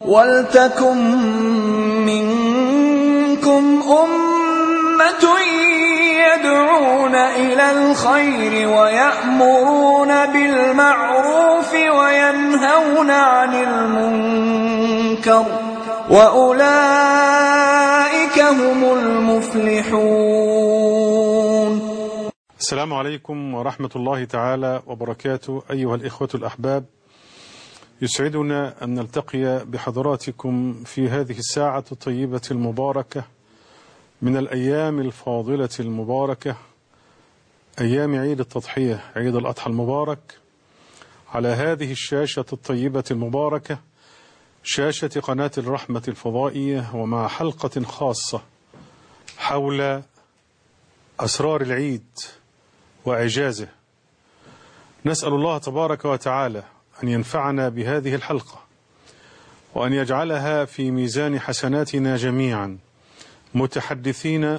وَلْتَكُن مِّنكُمْ أُمَّةٌ يَدْعُونَ إِلَى الْخَيْرِ وَيَأْمُرُونَ بِالْمَعْرُوفِ وَيَنْهَوْنَ عَنِ الْمُنكَرِ ۚ وَأُولَٰئِكَ هُمُ الْمُفْلِحُونَ السلام عليكم ورحمة الله تعالى وبركاته أيها الإخوة الأحباب يسعدنا أن نلتقي بحضراتكم في هذه الساعة الطيبة المباركة من الأيام الفاضلة المباركة أيام عيد التضحية عيد الأضحى المبارك على هذه الشاشة الطيبة المباركة شاشة قناة الرحمة الفضائية ومع حلقة خاصة حول أسرار العيد وإعجازه نسأل الله تبارك وتعالى أن ينفعنا بهذه الحلقة وأن يجعلها في ميزان حسناتنا جميعا متحدثين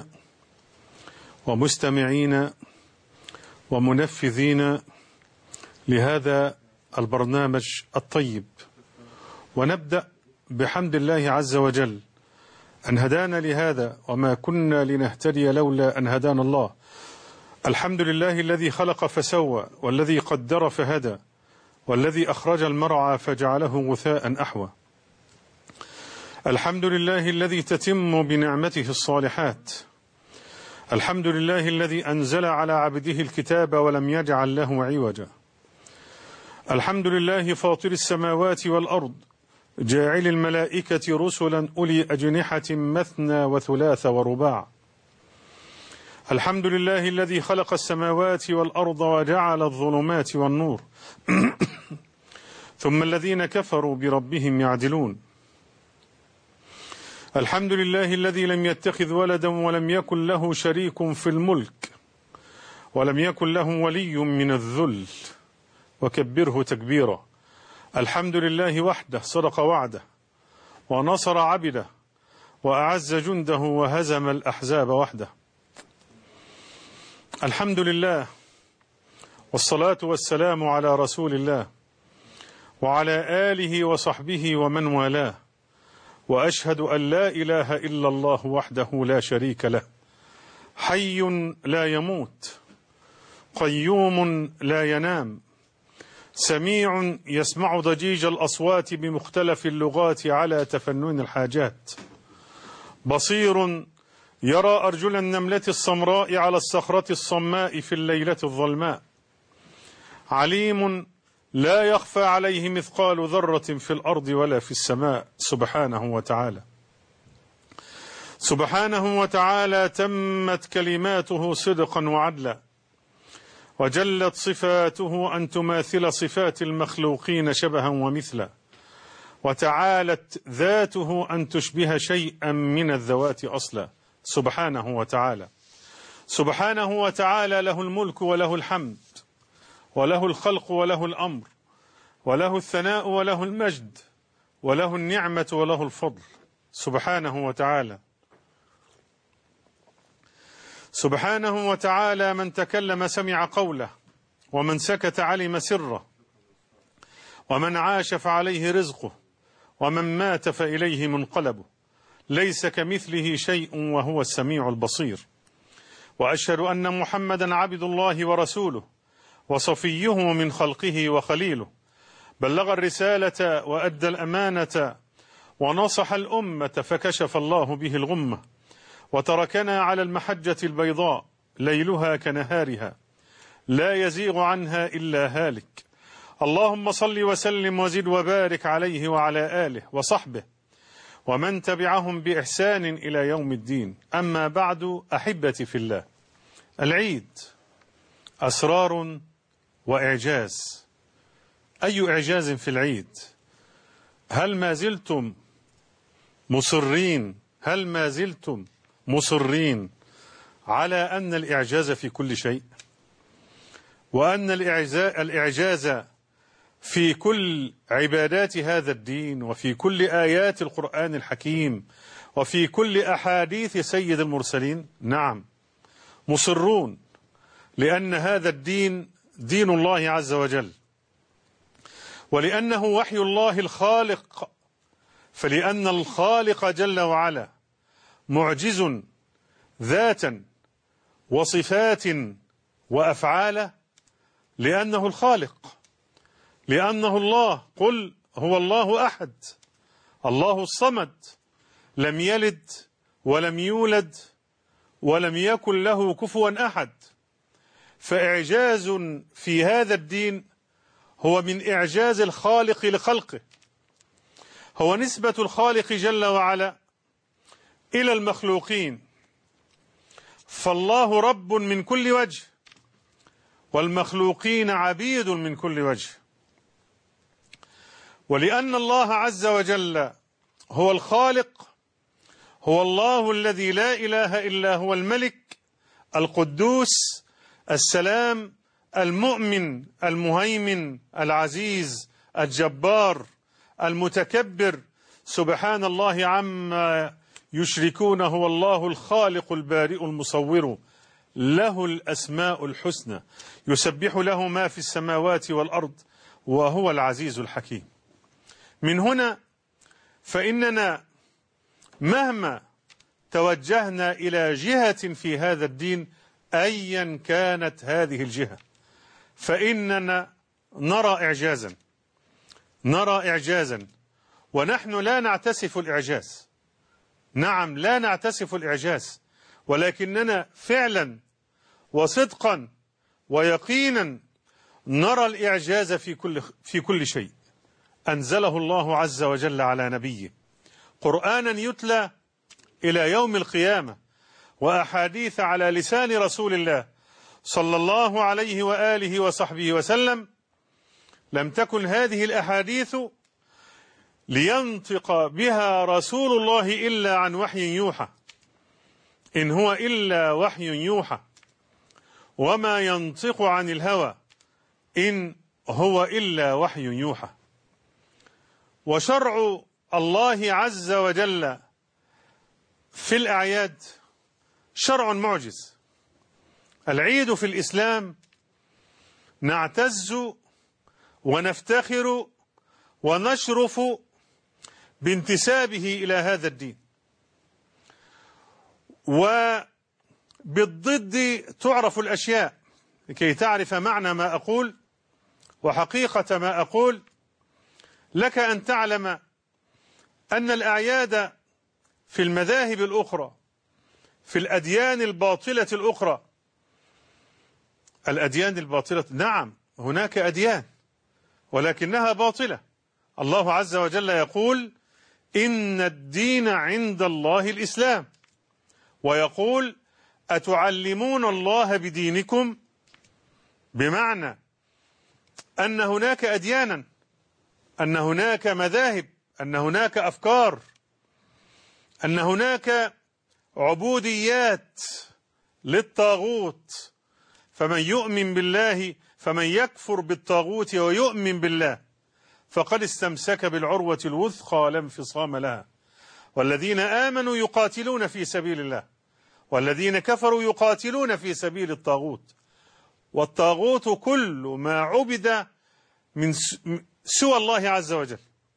ومستمعين ومنفذين لهذا البرنامج الطيب ونبدأ بحمد الله عز وجل أن هدانا لهذا وما كنا لنهتدي لولا أن هدانا الله الحمد لله الذي خلق فسوى والذي قدر فهدى والذي أخرج المرعى فجعله غثاء أحوى الحمد لله الذي تتم بنعمته الصالحات الحمد لله الذي أنزل على عبده الكتاب ولم يجعل له عوجا الحمد لله فاطر السماوات والأرض جاعل الملائكة رسلا أولي أجنحة مثنى وثلاث ورباع الحمد لله الذي خلق السماوات والأرض وجعل الظلمات والنور ثم الذين كفروا بربهم يعدلون الحمد لله الذي لم يتخذ ولدا ولم يكن له شريك في الملك ولم يكن له ولي من الذل وكبره تكبيرا الحمد لله وحده صدق وعده ونصر عبده وأعز جنده وهزم الأحزاب وحده الحمد لله والصلاة والسلام على رسول الله وعلى آله وصحبه ومن والاه وأشهد أن لا إله إلا الله وحده لا شريك له حي لا يموت قيوم لا ينام سميع يسمع ضجيج الأصوات بمختلف اللغات على تفنن الحاجات بصير يرى أرجل النملة السمراء على الصخرة الصماء في الليلة الظلماء عليم لا يخفى عليه مثقال ذرة في الأرض ولا في السماء سبحانه وتعالى سبحانه وتعالى تمت كلماته صدقا وعدلا وجلت صفاته أن تماثل صفات المخلوقين شبها ومثلا وتعالت ذاته أن تشبه شيئا من الذوات أصلا سبحانه وتعالى سبحانه وتعالى له الملك وله الحمد وله الخلق وله الأمر وله الثناء وله المجد وله النعمة وله الفضل سبحانه وتعالى سبحانه وتعالى من تكلم سمع قوله ومن سكت علم سره ومن عاش فعليه رزقه ومن مات فإليه منقلبه ليس كمثله شيء وهو السميع البصير وأشهد أن محمدا عبد الله ورسوله وصفيه من خلقه وخليله بلغ الرسالة وأدى الأمانة ونصح الأمة فكشف الله به الغمة وتركنا على المحجة البيضاء ليلها كنهارها لا يزيغ عنها إلا هالك اللهم صل وسلم وزد وبارك عليه وعلى آله وصحبه ومن تبعهم بإحسان إلى يوم الدين أما بعد أحبتي في الله العيد أسرار وإعجاز أي إعجاز في العيد هل ما زلتم مصرين هل ما زلتم مصرين على أن الإعجاز في كل شيء وأن الإعجاز في كل عبادات هذا الدين وفي كل آيات القرآن الحكيم وفي كل أحاديث سيد المرسلين نعم مصرون لأن هذا الدين دين الله عز وجل ولأنه وحي الله الخالق فلأن الخالق جل وعلا معجز ذاتا وصفات وأفعالا لأنه الخالق لأنه الله قل هو الله أحد الله الصمد لم يلد ولم يولد ولم يكن له كفوا أحد فإعجاز في هذا الدين هو من إعجاز الخالق لخلقه هو نسبة الخالق جل وعلا إلى المخلوقين فالله رب من كل وجه والمخلوقين عبيد من كل وجه ولأن الله عز وجل هو الخالق هو الله الذي لا إله إلا هو الملك القدوس السلام المؤمن المهيمن العزيز الجبار المتكبر سبحان الله عما يشركون هو الله الخالق البارئ المصور له الأسماء الحسنى يسبح له ما في السماوات والأرض وهو العزيز الحكيم من هنا فإننا مهما توجهنا إلى جهة في هذا الدين أيا كانت هذه الجهة فإننا نرى إعجازا نرى إعجازا ونحن لا نعتسف الإعجاز نعم لا نعتسف الإعجاز ولكننا فعلا وصدقا ويقينا نرى الإعجاز في كل في كل شيء أنزله الله عز وجل على نبيه قرآنا يتلى إلى يوم القيامة وأحاديث على لسان رسول الله صلى الله عليه وآله وصحبه وسلم لم تكن هذه الأحاديث لينطق بها رسول الله إلا عن وحي يوحى إن هو إلا وحي يوحى وما ينطق عن الهوى إن هو إلا وحي يوحى وشرع الله عز وجل في الأعياد شرع معجز العيد في الإسلام نعتز ونفتخر ونشرف بانتسابه إلى هذا الدين وبالضد تعرف الأشياء لكي تعرف معنى ما أقول وحقيقة ما أقول لك أن تعلم أن الأعياد في المذاهب الأخرى في الأديان الباطلة الأخرى الأديان الباطلة نعم هناك أديان ولكنها باطلة الله عز وجل يقول إن الدين عند الله الإسلام ويقول أتعلمون الله بدينكم بمعنى أن هناك أديانا أن هناك مذاهب أن هناك أفكار أن هناك عبوديات للطاغوت فمن يؤمن بالله فمن يكفر بالطاغوت ويؤمن بالله فقد استمسك بالعروة الوثقى لا انفصام لها والذين آمنوا يقاتلون في سبيل الله والذين كفروا يقاتلون في سبيل الطاغوت والطاغوت كل ما عبد من سوى الله عز وجل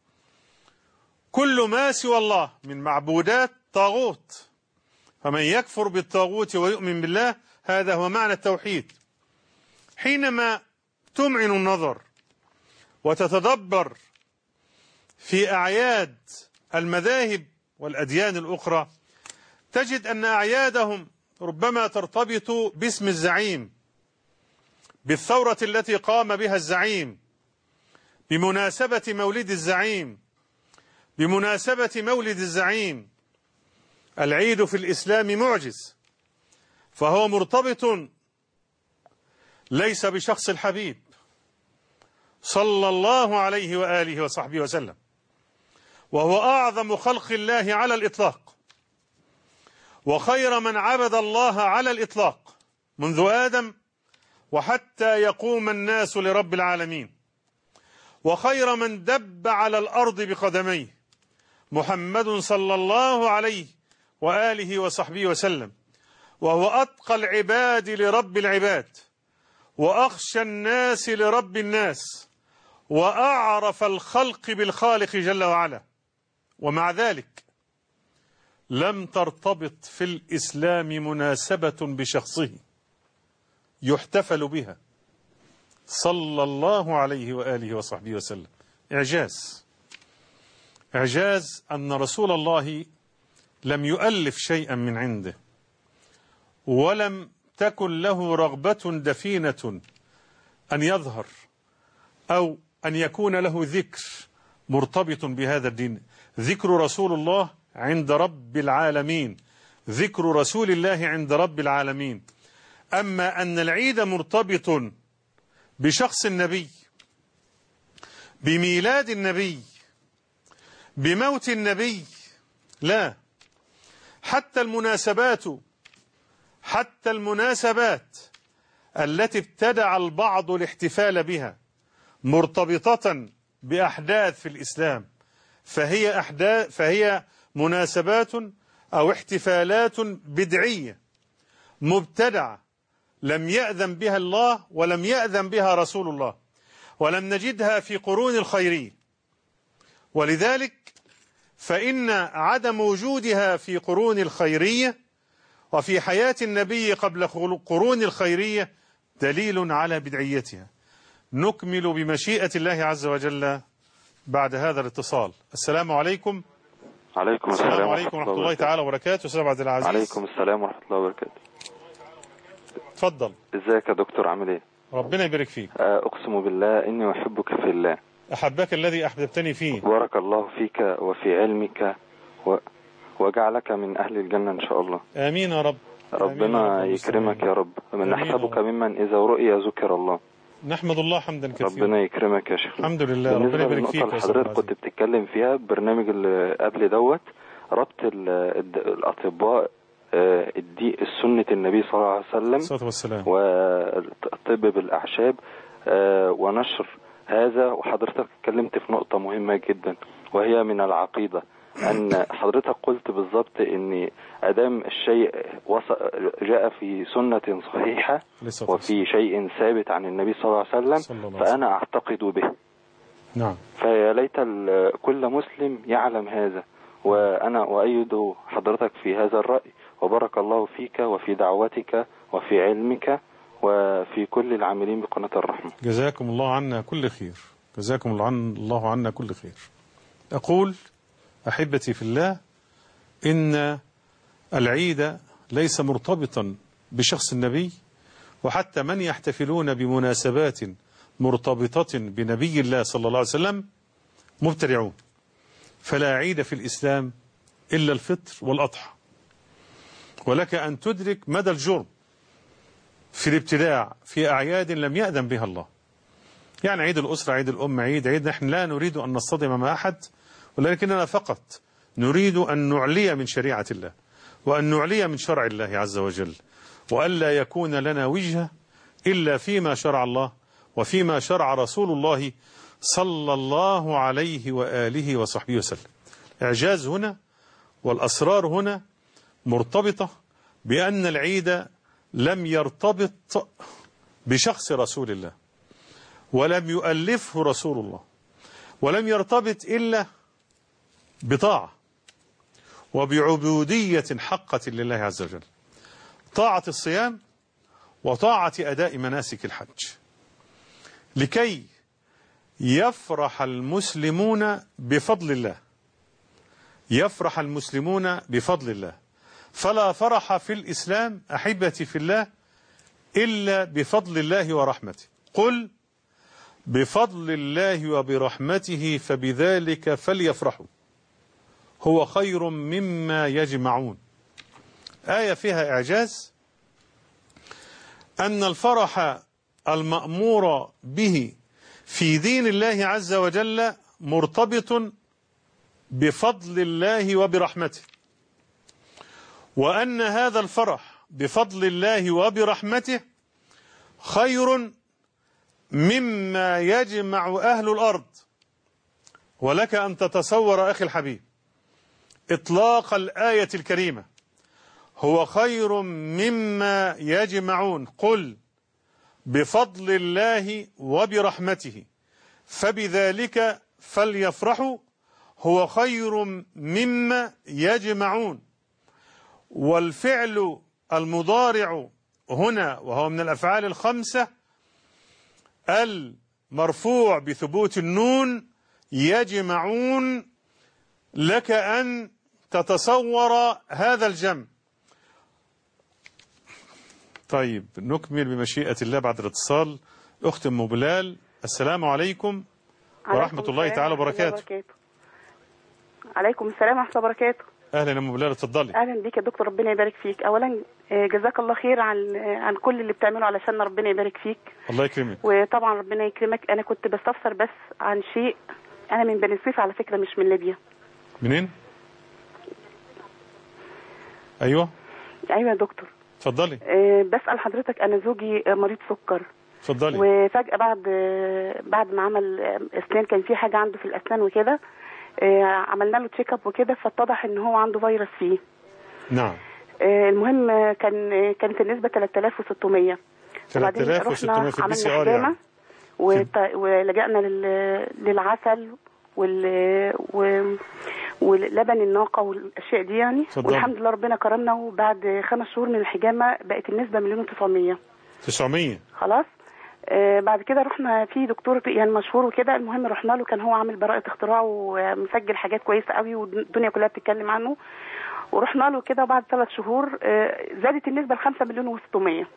كل ما سوى الله من معبودات طاغوت فمن يكفر بالطاغوت ويؤمن بالله هذا هو معنى التوحيد حينما تمعن النظر وتتدبر في أعياد المذاهب والأديان الأخرى تجد أن أعيادهم ربما ترتبط باسم الزعيم بالثورة التي قام بها الزعيم بمناسبة مولد الزعيم بمناسبة مولد الزعيم العيد في الإسلام معجز فهو مرتبط ليس بشخص الحبيب صلى الله عليه وآله وصحبه وسلم وهو أعظم خلق الله على الإطلاق وخير من عبد الله على الإطلاق منذ آدم وحتى يقوم الناس لرب العالمين وخير من دب على الأرض بقدميه محمد صلى الله عليه وآله وصحبه وسلم وهو أتقى العباد لرب العباد وأخشى الناس لرب الناس وأعرف الخلق بالخالق جل وعلا ومع ذلك لم ترتبط في الإسلام مناسبة بشخصه يحتفل بها صلى الله عليه وآله وصحبه وسلم إعجاز إعجاز أن رسول الله لم يؤلف شيئا من عنده ولم تكن له رغبة دفينة أن يظهر أو أن يكون له ذكر مرتبط بهذا الدين ذكر رسول الله عند رب العالمين ذكر رسول الله عند رب العالمين أما أن العيد مرتبط بشخص النبي بميلاد النبي بموت النبي لا حتى المناسبات حتى المناسبات التي ابتدع البعض الاحتفال بها مرتبطة بأحداث في الإسلام فهي أحداث فهي مناسبات أو احتفالات بدعية مبتدعة لم يأذن بها الله ولم يأذن بها رسول الله ولم نجدها في قرون الخيرية ولذلك فإن عدم وجودها في قرون الخيرية وفي حياة النبي قبل قرون الخيرية دليل على بدعيتها نكمل بمشيئة الله عز وجل بعد هذا الاتصال السلام عليكم عليكم السلام السلام عليكم ورحمة الله تعالى وبركاته أستاذ عبد العزيز عليكم السلام ورحمة الله وبركاته تفضل ازيك يا دكتور عامل ايه ربنا يبارك فيك آه، اقسم بالله اني احبك في الله أحبك الذي أحببتني فيه بارك الله فيك وفي علمك و... وجعلك من اهل الجنة ان شاء الله آمين يا رب آمين يا ربنا رب يكرمك يا رب من آمين يا نحسبك رب. ممن اذا رؤي ذكر الله نحمد الله حمدا كثيرا ربنا يكرمك يا شيخ الحمد لله ربنا بالنسبة يبارك للنقطة فيك اللي يا أستاذ حضرتك عبد كنت بتتكلم فيها برنامج اللي قبل دوت ربط ال... الد- الاطباء آه، الدي سنة النبي صلى الله عليه وسلم الصلاة والسلام والطب بالأعشاب آه، ونشر هذا وحضرتك اتكلمت في نقطة مهمة جدا وهي من العقيدة أن حضرتك قلت بالظبط أن أدام الشيء وص- جاء في سنة صحيحة عليه الصلاة والسلام. وفي شيء ثابت عن النبي صلى الله عليه وسلم صلى الله عليه وسلم. فأنا أعتقد به نعم فيا ليت ال- كل مسلم يعلم هذا وأنا أؤيد حضرتك في هذا الرأي وبارك الله فيك وفي دعوتك وفي علمك وفي كل العاملين بقناة الرحمة جزاكم الله عنا كل خير جزاكم الله عن الله عنا كل خير أقول أحبتي في الله إن العيد ليس مرتبطا بشخص النبي وحتى من يحتفلون بمناسبات مرتبطة بنبي الله صلى الله عليه وسلم مبتدعون فلا عيد في الإسلام إلا الفطر والأضحى ولك أن تدرك مدى الجرم في الابتداع في أعياد لم يأذن بها الله يعني عيد الأسرة عيد الأم عيد عيد نحن لا نريد أن نصطدم مع أحد ولكننا فقط نريد أن نعلي من شريعة الله وأن نعلي من شرع الله عز وجل وألا يكون لنا وجهة إلا فيما شرع الله وفيما شرع رسول الله صلى الله عليه وآله وصحبه وسلم إعجاز هنا والأسرار هنا مرتبطة بأن العيد لم يرتبط بشخص رسول الله ولم يؤلفه رسول الله ولم يرتبط إلا بطاعة وبعبودية حقة لله عز وجل طاعة الصيام وطاعة أداء مناسك الحج لكي يفرح المسلمون بفضل الله يفرح المسلمون بفضل الله فلا فرح في الإسلام أحبتي في الله إلا بفضل الله ورحمته قل بفضل الله وبرحمته فبذلك فليفرحوا هو خير مما يجمعون آية فيها إعجاز أن الفرح المأمور به في دين الله عز وجل مرتبط بفضل الله وبرحمته وأن هذا الفرح بفضل الله وبرحمته خير مما يجمع أهل الأرض ولك أن تتصور أخي الحبيب إطلاق الآية الكريمة هو خير مما يجمعون قل بفضل الله وبرحمته فبذلك فليفرحوا هو خير مما يجمعون والفعل المضارع هنا وهو من الأفعال الخمسة المرفوع بثبوت النون يجمعون لك أن تتصور هذا الجمع طيب نكمل بمشيئة الله بعد الاتصال أخت أم بلال السلام عليكم ورحمة عليكم الله السلام تعالى ورحمة الله وبركاته عليكم السلام ورحمة الله وبركاته أهلا يا أم بلال اتفضلي أهلا بيك يا دكتور ربنا يبارك فيك أولا آه، جزاك الله خير عن آه، عن كل اللي بتعمله علشان ربنا يبارك فيك الله يكرمك وطبعا ربنا يكرمك أنا كنت بستفسر بس عن شيء أنا من بني سويف على فكرة مش من ليبيا منين أيوة أيوة يا دكتور اتفضلي آه، بسأل حضرتك أنا زوجي آه، مريض سكر اتفضلي وفجأة بعد بعد ما عمل أسنان كان في حاجة عنده في الأسنان وكده آه، عملنا له تشيك اب وكده فاتضح ان هو عنده فيروس فيه نعم آه، المهم آه، كان آه، كانت النسبة 3600 وبعدين 3600 في البي سي ار حجامة يعني وط- ولجأنا لل- للعسل وال و- ولبن الناقة والأشياء دي يعني اتفضل. والحمد لله ربنا كرمنا وبعد خمس شهور من الحجامة بقت النسبة مليون وتسعمية 900 خلاص آه بعد كده رحنا في دكتور يعني مشهور وكده المهم رحنا له كان هو عامل براءة اختراع ومسجل حاجات كويسة قوي والدنيا كلها بتتكلم عنه ورحنا له كده بعد ثلاث شهور آه زادت النسبة ل 5 مليون و600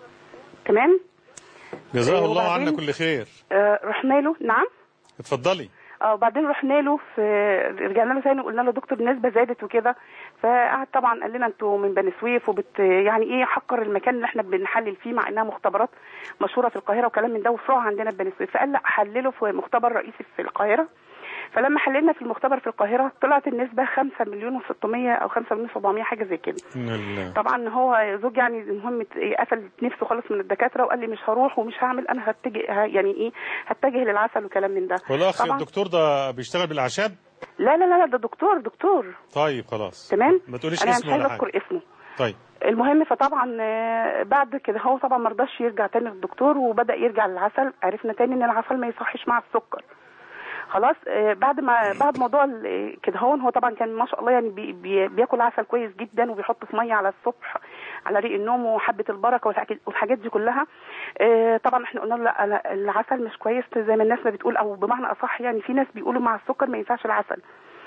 تمام جزاه آه، الله وبعدين- عنا كل خير آه رحنا له نعم اتفضلي اه وبعدين رحنا له في رجعنا له تاني وقلنا له دكتور النسبه زادت وكده فقعد طبعا قال لنا انتوا من بني سويف وبت يعني ايه حقر المكان اللي احنا بنحلل فيه مع انها مختبرات مشهوره في القاهره وكلام من ده وفروع عندنا في بني سويف فقال لا حلله في مختبر رئيسي في القاهره فلما حللنا في المختبر في القاهره طلعت النسبه 5 مليون و600 او 5 مليون 700 حاجه زي كده إن ال- طبعا هو زوج يعني المهم قفل نفسه خالص من الدكاتره وقال لي مش هروح ومش هعمل انا هتجه ه- يعني ايه هتجه للعسل وكلام من ده والأخ طبعا الدكتور ده بيشتغل بالأعشاب لا لا لا لا، ده دكتور دكتور طيب خلاص تمام ما تقوليش انا مش اسمه عايزه ولا حاجة اذكر اسمه طيب المهم فطبعا آه، بعد كده هو طبعا ما رضاش يرجع تاني للدكتور وبدا يرجع للعسل عرفنا تاني ان العسل ما يصحش مع السكر خلاص آه، بعد ما بعد موضوع ال- كده هون هو طبعا كان ما شاء الله يعني بي بي بياكل عسل كويس جدا وبيحط في ميه على الصبح على ريق النوم وحبه البركه والحاجات- والحاجات دي كلها آه، طبعا احنا قلنا له لا لا، العسل مش كويس زي ما الناس ما بتقول او بمعنى اصح يعني في ناس بيقولوا مع السكر ما ينفعش العسل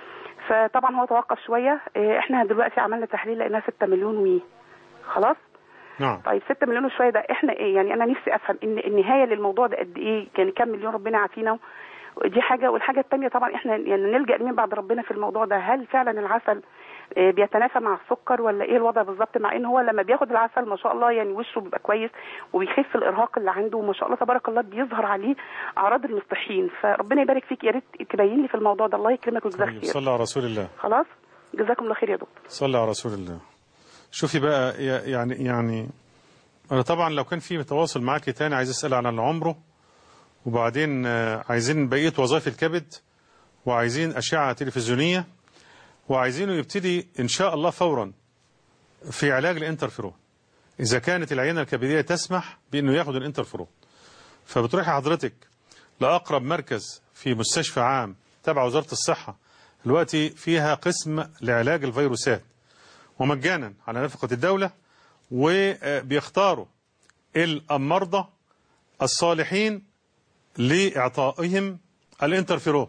فطبعا هو توقف شويه آه، احنا دلوقتي عملنا تحليل لقيناها 6 مليون وي خلاص نعم طيب 6 مليون وشويه ده احنا ايه يعني انا نفسي افهم ان النهايه للموضوع ده قد ايه يعني كام مليون ربنا يعافينا دي حاجه والحاجه الثانيه طبعا احنا يعني نلجا لمين بعد ربنا في الموضوع ده هل فعلا العسل آه، بيتنافى مع السكر ولا ايه الوضع بالظبط مع ان هو لما بياخد العسل ما شاء الله يعني وشه بيبقى كويس وبيخف الارهاق اللي عنده وما شاء الله تبارك الله بيظهر عليه اعراض المصطحين فربنا يبارك فيك يا ريت تبين لي في الموضوع ده الله يكرمك ويجزاك طيب خير صلى على رسول الله خلاص جزاكم الله خير يا دكتور صلى على رسول الله شوفي بقى ي- يعني يعني انا طبعا لو كان في تواصل معاك تاني عايز اسال عن عمره وبعدين آه، عايزين بقيه وظائف الكبد وعايزين اشعه تلفزيونيه وعايزينه يبتدي ان شاء الله فورا في علاج الانترفيرون اذا كانت العينه الكبديه تسمح بانه ياخد الانترفيرون فبتروحي حضرتك لاقرب مركز في مستشفى عام تبع وزاره الصحه دلوقتي فيها قسم لعلاج الفيروسات ومجانا على نفقه الدوله وبيختاروا المرضى الصالحين لاعطائهم الانترفيرون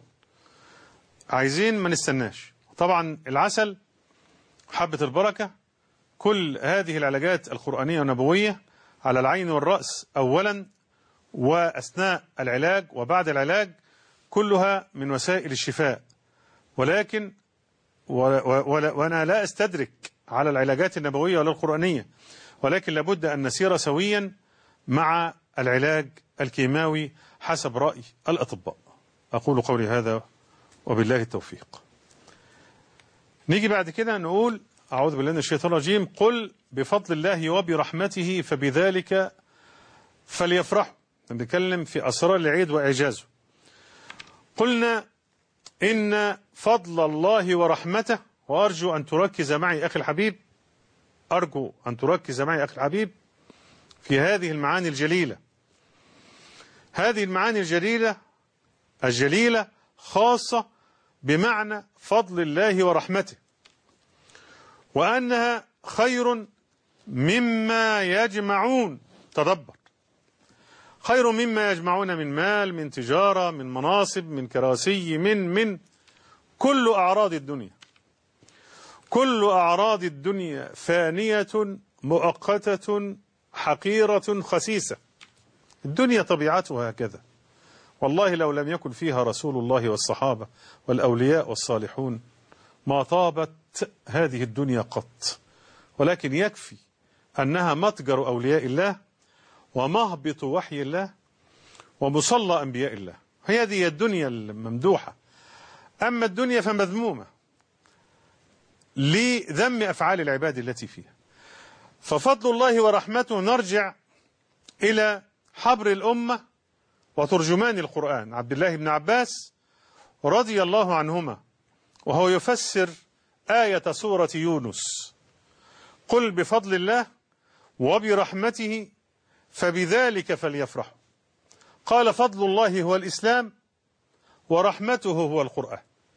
عايزين ما نستناش طبعا العسل حبة البركة كل هذه العلاجات القرآنية والنبوية على العين والرأس أولا وأثناء العلاج وبعد العلاج كلها من وسائل الشفاء ولكن و و و وأنا لا أستدرك على العلاجات النبوية ولا القرآنية ولكن لابد أن نسير سويا مع العلاج الكيماوي حسب رأي الأطباء أقول قولي هذا وبالله التوفيق نيجي بعد كده نقول أعوذ بالله من الشيطان الرجيم قل بفضل الله وبرحمته فبذلك فليفرحوا بنتكلم في أسرار العيد وإعجازه قلنا إن فضل الله ورحمته وأرجو أن تركز معي أخي الحبيب أرجو أن تركز معي أخي الحبيب في هذه المعاني الجليلة هذه المعاني الجليلة الجليلة خاصة بمعنى فضل الله ورحمته وأنها خير مما يجمعون تدبر خير مما يجمعون من مال من تجارة من مناصب من كراسي من من كل أعراض الدنيا كل أعراض الدنيا فانية مؤقتة حقيرة خسيسة الدنيا طبيعتها هكذا والله لو لم يكن فيها رسول الله والصحابة والأولياء والصالحون ما طابت هذه الدنيا قط ولكن يكفي أنها متجر أولياء الله ومهبط وحي الله ومصلى أنبياء الله هذه الدنيا الممدوحة أما الدنيا فمذمومة لذم أفعال العباد التي فيها ففضل الله ورحمته نرجع إلى حبر الأمة وترجمان القرآن عبد الله بن عباس رضي الله عنهما وهو يفسر آية سورة يونس قل بفضل الله وبرحمته فبذلك فليفرحوا قال فضل الله هو الإسلام ورحمته هو القرآن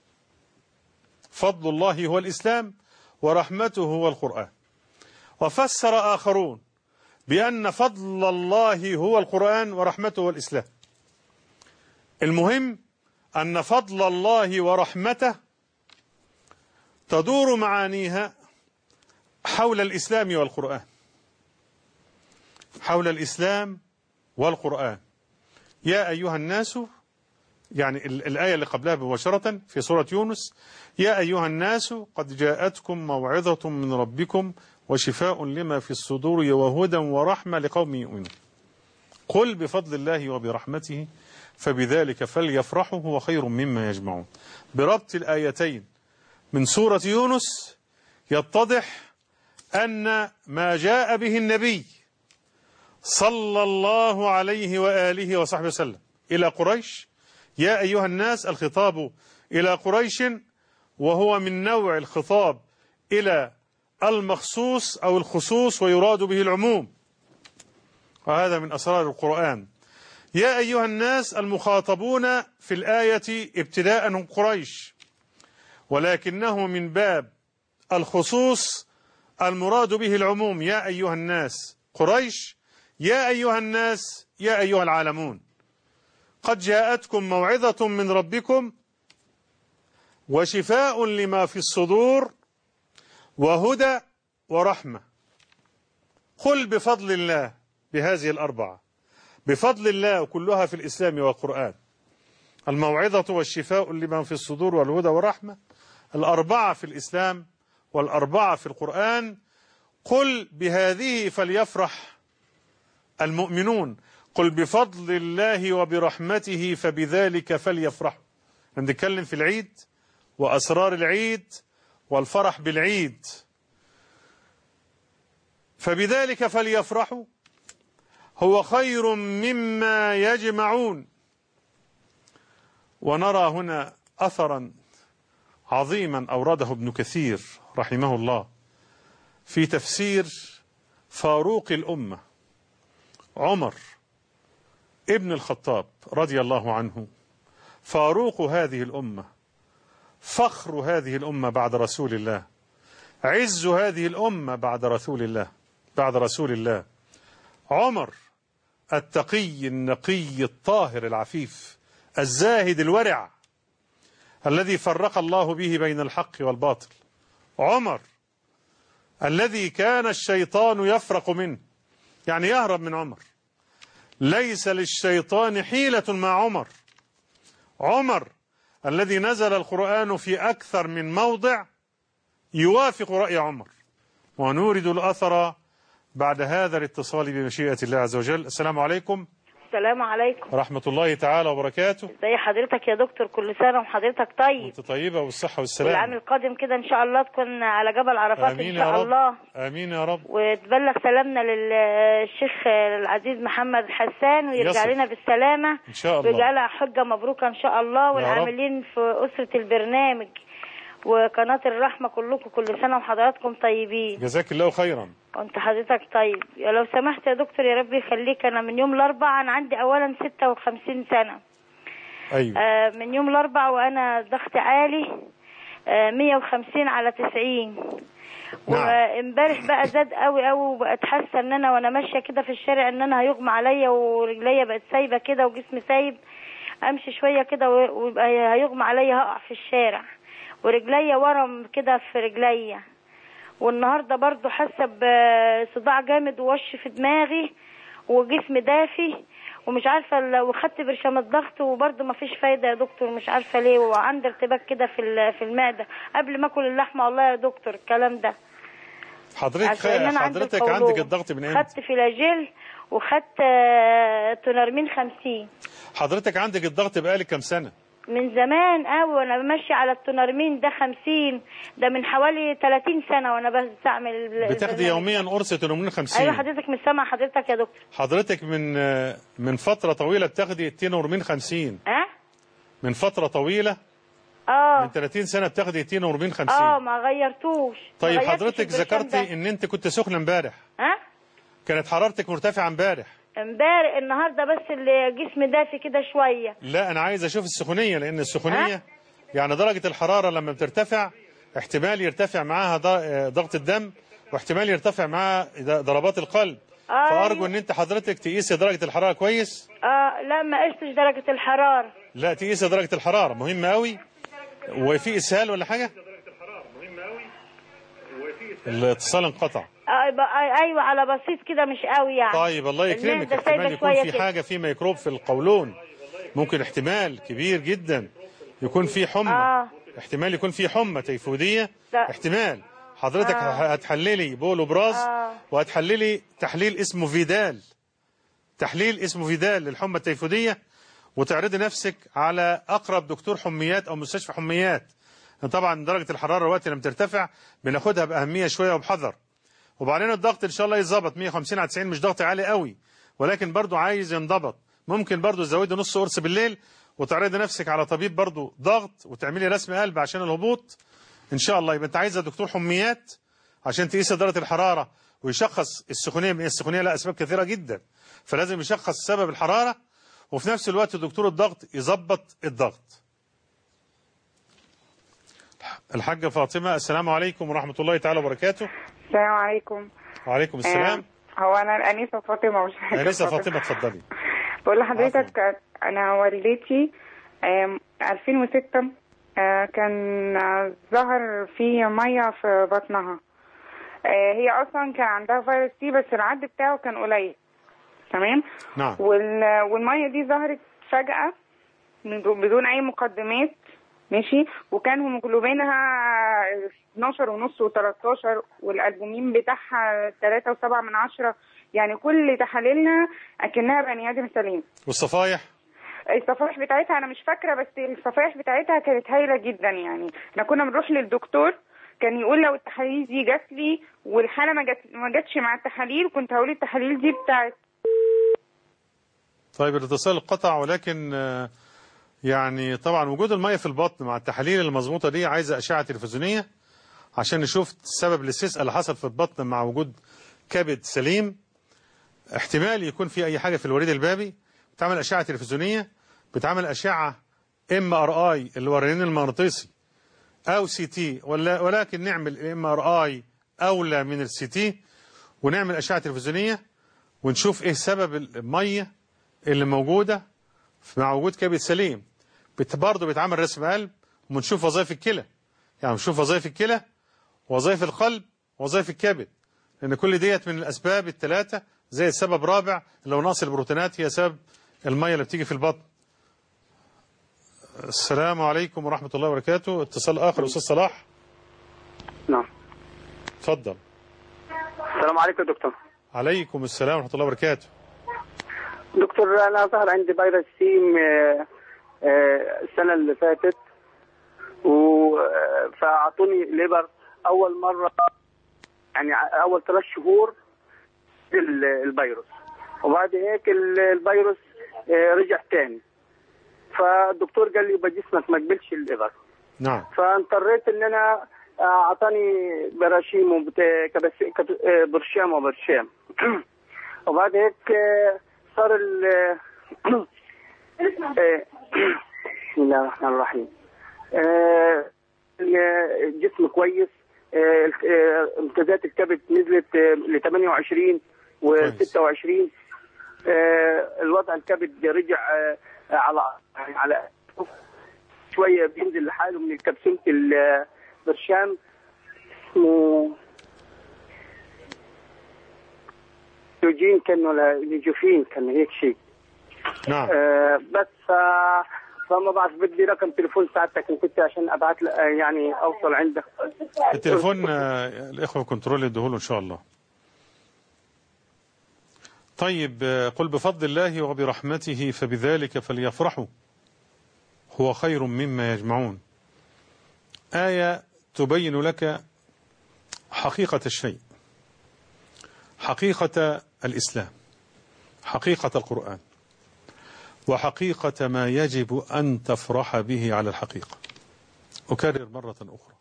فضل الله هو الإسلام ورحمته هو القرآن وفسر آخرون بأن فضل الله هو القرآن ورحمته هو الإسلام المهم أن فضل الله ورحمته تدور معانيها حول الإسلام والقرآن حول الإسلام والقرآن يا أيها الناس يعني الآية اللي قبلها مباشرة في سورة يونس يا أيها الناس قد جاءتكم موعظة من ربكم وشفاء لما في الصدور وهدى ورحمة لقوم يؤمنون قل بفضل الله وبرحمته فبذلك فليفرحوا هو خير مما يجمعون بربط الآيتين من سورة يونس يتضح أن ما جاء به النبي صلى الله عليه وآله وصحبه وسلم إلى قريش يا أيها الناس الخطاب إلى قريش وهو من نوع الخطاب إلى المخصوص أو الخصوص ويراد به العموم وهذا من أسرار القرآن يا أيها الناس المخاطبون في الآية ابتداء قريش ولكنه من باب الخصوص المراد به العموم يا أيها الناس قريش يا أيها الناس يا أيها العالمون قد جاءتكم موعظة من ربكم وشفاء لما في الصدور وهدى ورحمة قل بفضل الله بهذه الأربعة بفضل الله كلها في الإسلام والقرآن الموعظة والشفاء لمن في الصدور والهدى والرحمة الأربعة في الإسلام والأربعة في القرآن قل بهذه فليفرح المؤمنون قل بفضل الله وبرحمته فبذلك فليفرحوا نتكلم في العيد وأسرار العيد والفرح بالعيد فبذلك فليفرحوا هو خير مما يجمعون ونرى هنا أثرا عظيما أورده ابن كثير رحمه الله في تفسير فاروق الأمة عمر ابن الخطاب رضي الله عنه فاروق هذه الأمة فخر هذه الأمة بعد رسول الله عز هذه الأمة بعد رسول الله بعد رسول الله عمر التقي النقي الطاهر العفيف الزاهد الورع الذي فرق الله به بين الحق والباطل عمر الذي كان الشيطان يفرق منه يعني يهرب من عمر ليس للشيطان حيلة مع عمر عمر الذي نزل القرآن في أكثر من موضع يوافق رأي عمر ونورد الأثر بعد هذا الاتصال بمشيئة الله عز وجل السلام عليكم السلام عليكم ورحمة الله تعالى وبركاته ازي حضرتك يا دكتور كل سنة وحضرتك طيب وانت طيبة والصحة والعام والسلام القادم كده ان شاء الله تكون على جبل عرفات ان آمين يا شاء رب الله آمين يا رب وتبلغ سلامنا للشيخ العزيز محمد حسان ويرجع يصل. لنا بالسلامة إن شاء الله ويجعلها حجة مبروكة ان شاء الله رب. والعاملين في أسرة البرنامج وقناة الرحمة كلكم كل سنة وحضراتكم طيبين جزاك الله خيرا وانت حضرتك طيب يا لو سمحت يا دكتور يا رب يخليك انا من يوم الاربعاء انا عندي اولا 56 سنة ايوه آه، من يوم الاربع وانا ضغطي عالي آه، 150 على 90 نعم. وامبارح بقى زاد قوي قوي وبقت حاسه ان انا وانا ماشيه كده في الشارع ان انا هيغمى عليا ورجليا بقت سايبه كده وجسمي سايب امشي شويه كده و- ويبقى هيغمى عليا هقع في الشارع ورجليا ورم كده في رجليا والنهارده برضو حاسه بصداع جامد ووش في دماغي وجسمي دافي ومش عارفه لو خدت برشام الضغط وبرضه ما فيش فايده يا دكتور مش عارفه ليه وعندي ارتباك كده في ال- في المعده قبل ما اكل اللحمه والله يا دكتور الكلام ده حضرتك عشان أنا عندي حضرتك القولون. عندك الضغط من امتى خدت فلاجيل وخدت آه، تونرمين 50 حضرتك عندك الضغط بقالك كام سنه من زمان قوي وانا ماشيه على التونرمين ده 50 ده من حوالي 30 سنه وانا بستعمل ال- بتاخدي البرنامج. يوميا قرص 850 ايوه حضرتك مش سامع حضرتك يا دكتور حضرتك من آه، من فتره طويله بتاخدي تينورمين 50 ها من فتره طويله اه من 30 سنه بتاخدي تينورمين اه 50 ما غيرتوش ما طيب غيرتش حضرتك البرشام ذكرتي ده. ان انت كنت سخنه امبارح ها كانت حرارتك مرتفعه امبارح امبارح النهارده بس اللي جسمي دافي كده شويه لا انا عايز اشوف السخونيه لان السخونيه يعني درجه الحراره لما بترتفع احتمال يرتفع معاها ض- آه، ضغط الدم واحتمال يرتفع معاها د- ضربات القلب آه، فارجو أيوة. ان انت حضرتك تقيسي درجه الحراره كويس اه لا ما قستش درجه الحراره لا تقيسي درجه الحراره مهمه قوي وفي اسهال ولا حاجه الاتصال انقطع آه يبقى- ايوه على بسيط كده مش قوي يعني طيب الله يكرمك المعدة احتمال سايبة يكون شوية في كده. حاجه في ميكروب في القولون ممكن احتمال كبير جدا يكون في حمى آه. احتمال يكون في حمى تيفوديه لا. احتمال حضرتك آه. هتحللي بول وبراز آه. وهتحللي تحليل اسمه فيدال تحليل اسمه فيدال للحمى التيفوديه وتعرضي نفسك على اقرب دكتور حميات او مستشفى حميات طبعا درجه الحراره وقت لما ترتفع بناخدها باهميه شويه وبحذر وبعدين الضغط ان شاء الله يتظبط 150 على 90 مش ضغط عالي قوي ولكن برضو عايز ينضبط ممكن برضو تزودي نص قرص بالليل وتعرضي نفسك على طبيب برضو ضغط وتعملي رسم قلب عشان الهبوط ان شاء الله يبقى انت عايزه دكتور حميات عشان تقيس درجه الحراره ويشخص السخونيه من السخونيه لها اسباب كثيره جدا فلازم يشخص سبب الحراره وفي نفس الوقت دكتور الضغط يظبط الضغط الحاجه فاطمه السلام عليكم ورحمه الله تعالى وبركاته السلام عليكم وعليكم السلام آه، هو انا انسه فاطمه مش حاجه انسه فاطمه اتفضلي بقول لحضرتك انا والدتي آم، 2006 آه، كان آه، ظهر في ميه في بطنها آه، هي اصلا كان عندها فيروس سي بس العد بتاعه كان قليل تمام نعم وال- والميه دي ظهرت فجأة من دو- بدون اي مقدمات ماشي وكان هيموجلوبينها 12 ونص و13 والالبومين بتاعها 3 و7 من عشرة يعني كل تحاليلنا اكنها بني ادم سليم والصفايح الصفائح بتاعتها انا مش فاكره بس الصفائح بتاعتها كانت هايله جدا يعني احنا كنا بنروح للدكتور كان يقول لو التحاليل دي جات لي والحاله ما جات ما جاتش مع التحاليل كنت هقول التحاليل دي بتاعت طيب الاتصال قطع ولكن آه، يعني طبعا وجود الميه في البطن مع التحاليل المظبوطه دي عايزه اشعه تلفزيونيه عشان نشوف سبب الاستسقاء اللي حصل في البطن مع وجود كبد سليم احتمال يكون في اي حاجه في الوريد البابي بتعمل اشعه تلفزيونيه بتعمل اشعه ام ار اي اللي هو الرنين المغناطيسي او سي تي ولا ولكن نعمل ام ار اي اولى من السي تي ونعمل اشعه تلفزيونيه ونشوف ايه سبب الميه اللي موجوده مع وجود كبد سليم بت- برضه بيتعمل رسم قلب ونشوف وظائف الكلى يعني نشوف وظائف الكلى وظائف القلب وظائف الكبد لان كل ديت من الاسباب الثلاثه زي السبب رابع اللي هو نقص البروتينات هي سبب الميه اللي بتيجي في البطن السلام عليكم ورحمه الله وبركاته اتصال اخر استاذ صلاح نعم اتفضل السلام عليكم يا دكتور عليكم السلام ورحمه الله وبركاته دكتور انا ظهر عندي فيروس سيم آه، آه، السنه اللي فاتت و آه، فاعطوني ليبر اول مره يعني ع- اول ثلاث شهور ال- الفيروس وبعد هيك ال- الفيروس آه، رجع تاني فالدكتور قال لي يبقى جسمك ما قبلش الليبر نعم فاضطريت ان انا آه، اعطاني براشيم وبت- كبس- كب- آه، برشام وبرشام وبعد هيك آه، صار ال آه، بسم الله الرحمن الرحيم آه، الجسم كويس آه، آه، امتدادات الكبد نزلت ل 28 و كويس. 26 الوضع الكبد رجع آه، على يعني على شويه بينزل لحاله من كبسوله البرشام اسمه يوجين كان ولا يوجوفين كان هيك شيء نعم آه، بس ف- فما بعرف بدي رقم تليفون ساعتك ان كنت عشان ابعث ل- آه، يعني اوصل عندك التليفون آه، الإخوة كنترول يديهوله إن شاء الله طيب آه، قل بفضل الله وبرحمته فبذلك فليفرحوا هو خير مما يجمعون آية تبين لك حقيقة الشيء حقيقة الإسلام حقيقة القرآن وحقيقة ما يجب أن تفرح به على الحقيقة أكرر مرة أخرى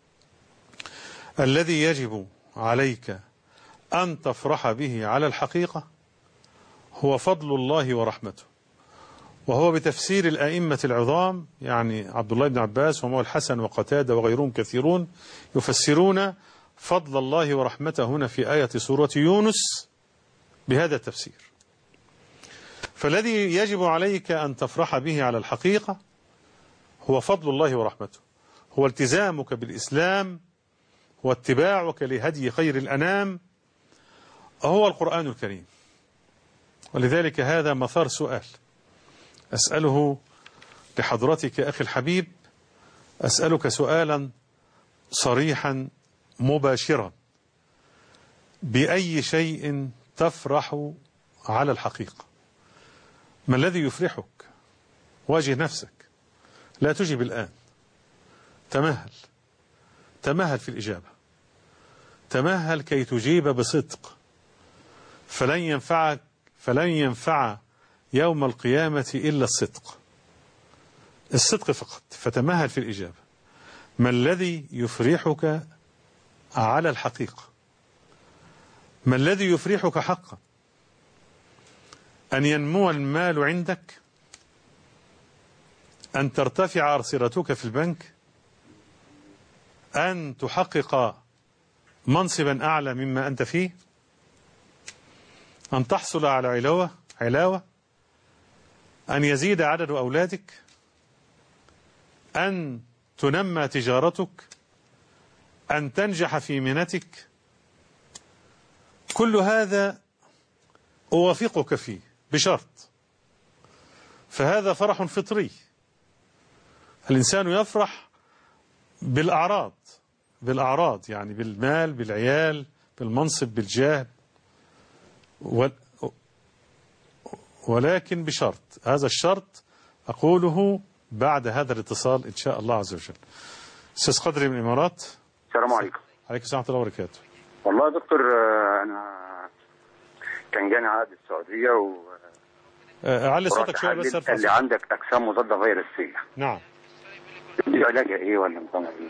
الذي يجب عليك أن تفرح به على الحقيقة هو فضل الله ورحمته وهو بتفسير الأئمة العظام يعني عبد الله بن عباس ومو الحسن وقتادة وغيرهم كثيرون يفسرون فضل الله ورحمته هنا في آية سورة يونس بهذا التفسير فالذي يجب عليك أن تفرح به على الحقيقة هو فضل الله ورحمته هو التزامك بالإسلام واتباعك لهدي خير الأنام هو القرآن الكريم ولذلك هذا مثار سؤال أسأله لحضرتك أخي الحبيب أسألك سؤالا صريحا مباشرا بأي شيء تفرح على الحقيقة ما الذي يفرحك واجه نفسك لا تجب الآن تمهل تمهل في الإجابة تمهل كي تجيب بصدق فلن ينفعك فلن ينفع يوم القيامة إلا الصدق الصدق فقط فتمهل في الإجابة ما الذي يفرحك على الحقيقة ما الذي يفرحك حقا أن ينمو المال عندك أن ترتفع أرصرتك في البنك أن تحقق منصبا أعلى مما أنت فيه أن تحصل على علاوة علاوة أن يزيد عدد أولادك أن تنمى تجارتك أن تنجح في مهنتك كل هذا أوافقك فيه بشرط فهذا فرح فطري الإنسان يفرح بالأعراض بالأعراض يعني بالمال بالعيال بالمنصب بالجاه و- ولكن بشرط هذا الشرط أقوله بعد هذا الاتصال إن شاء الله عز وجل أستاذ قدري من الإمارات السلام عليكم عليكم السلام ورحمة الله وبركاته والله يا دكتور آه، انا كان جاني عقد السعوديه و آه، علي صوتك ورحت شوية بس حلل، ارفع قال لي صوتك. عندك اجسام مضاده فيروسيه نعم دي علاجها ايه ولا نظامها ايه؟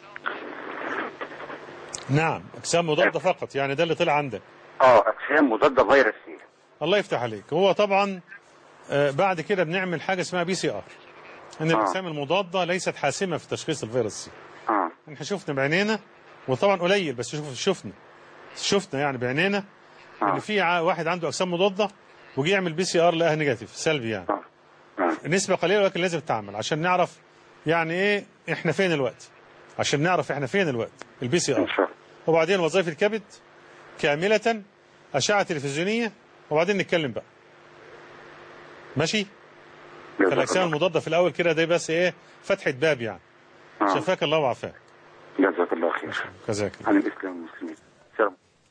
نعم أجسام مضادة فقط يعني ده اللي طلع عندك اه اجسام مضاده فيروسيه الله يفتح عليك هو طبعا آه، بعد كده بنعمل حاجة اسمها بي سي ار ان آه. الأجسام المضادة ليست حاسمة في تشخيص الفيروس سي اه احنا شفنا بعينينا وطبعا قليل بس شوف شفنا شفنا يعني بعينينا آه. ان في ع- واحد عنده اجسام مضاده وجي يعمل بي سي ار لقاها نيجاتيف سلبي يعني اه اه نسبه قليله ولكن لازم تعمل عشان نعرف يعني ايه احنا فين الوقت عشان نعرف احنا فين الوقت البي سي ان ار شاء الله وبعدين وظائف الكبد كامله اشعه تلفزيونيه وبعدين نتكلم بقى ماشي جزاك فالاجسام الله. المضاده في الاول كده ده بس ايه فتحه باب يعني آه. شفاك الله وعافاك جزاك الله خير جزاك الله عن الاسلام والمسلمين سلام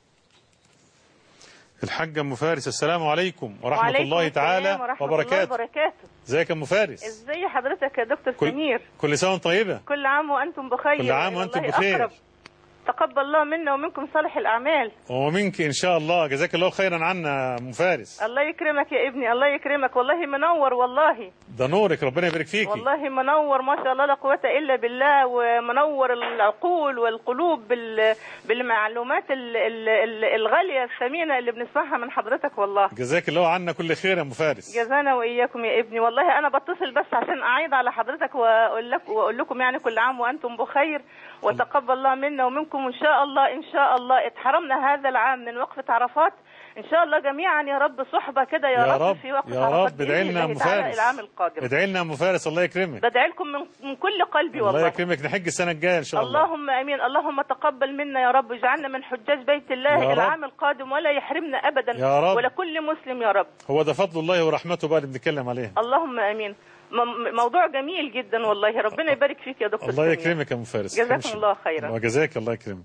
الحاج ام فارس السلام عليكم ورحمه وعليكم الله تعالى السلام ورحمة وبركاته الله وبركاته ازيك يا ام فارس ازي حضرتك يا دكتور كل, سمير كل سنه وانت طيبه كل عام وانتم بخير كل عام إلى وانتم الله بخير أقرب. تقبل الله منا ومنكم صالح الأعمال ومنك ان شاء الله جزاك الله خيرا عنا ام فارس الله يكرمك يا ابني الله يكرمك والله منور والله ده نورك ربنا يبارك فيكي والله منور ما شاء الله لا قوة إلا بالله ومنور العقول والقلوب بال... بالمعلومات ال... ال... ال- الغالية الثمينة اللي بنسمعها من حضرتك والله جزاك الله عنا كل خير يا ام فارس جزانا وإياكم يا ابني والله أنا بتصل بس عشان أعيد على حضرتك وأقول لك وأقول لكم يعني كل عام وأنتم بخير وتقبل الله منا ومنكم إن شاء الله إن شاء الله اتحرمنا هذا العام من وقفة عرفات إن شاء الله جميعا يا رب صحبة كده يا, يا رب, رب في وقفة يا عرفات رب بإذن ادعي لنا يا الله ام تعالى فارس العام القادم ادعي لنا يا ام فارس الله يكرمك بدعي لكم من, من كل قلبي الله والله يكرمك نحج السنه الجايه ان شاء الله اللهم امين اللهم تقبل منا يا رب واجعلنا من حجاج بيت يا الله رب. العام القادم ولا يحرمنا ابدا يا رب. ولا كل مسلم يا رب هو ده فضل الله ورحمته بقى اللي بنتكلم عليه اللهم امين م- موضوع جميل جدا والله ربنا يبارك فيك يا دكتور الله سمير. يكرمك يا ام فارس جزاكم امشي. الله خيرا وجزاك الله يكرمك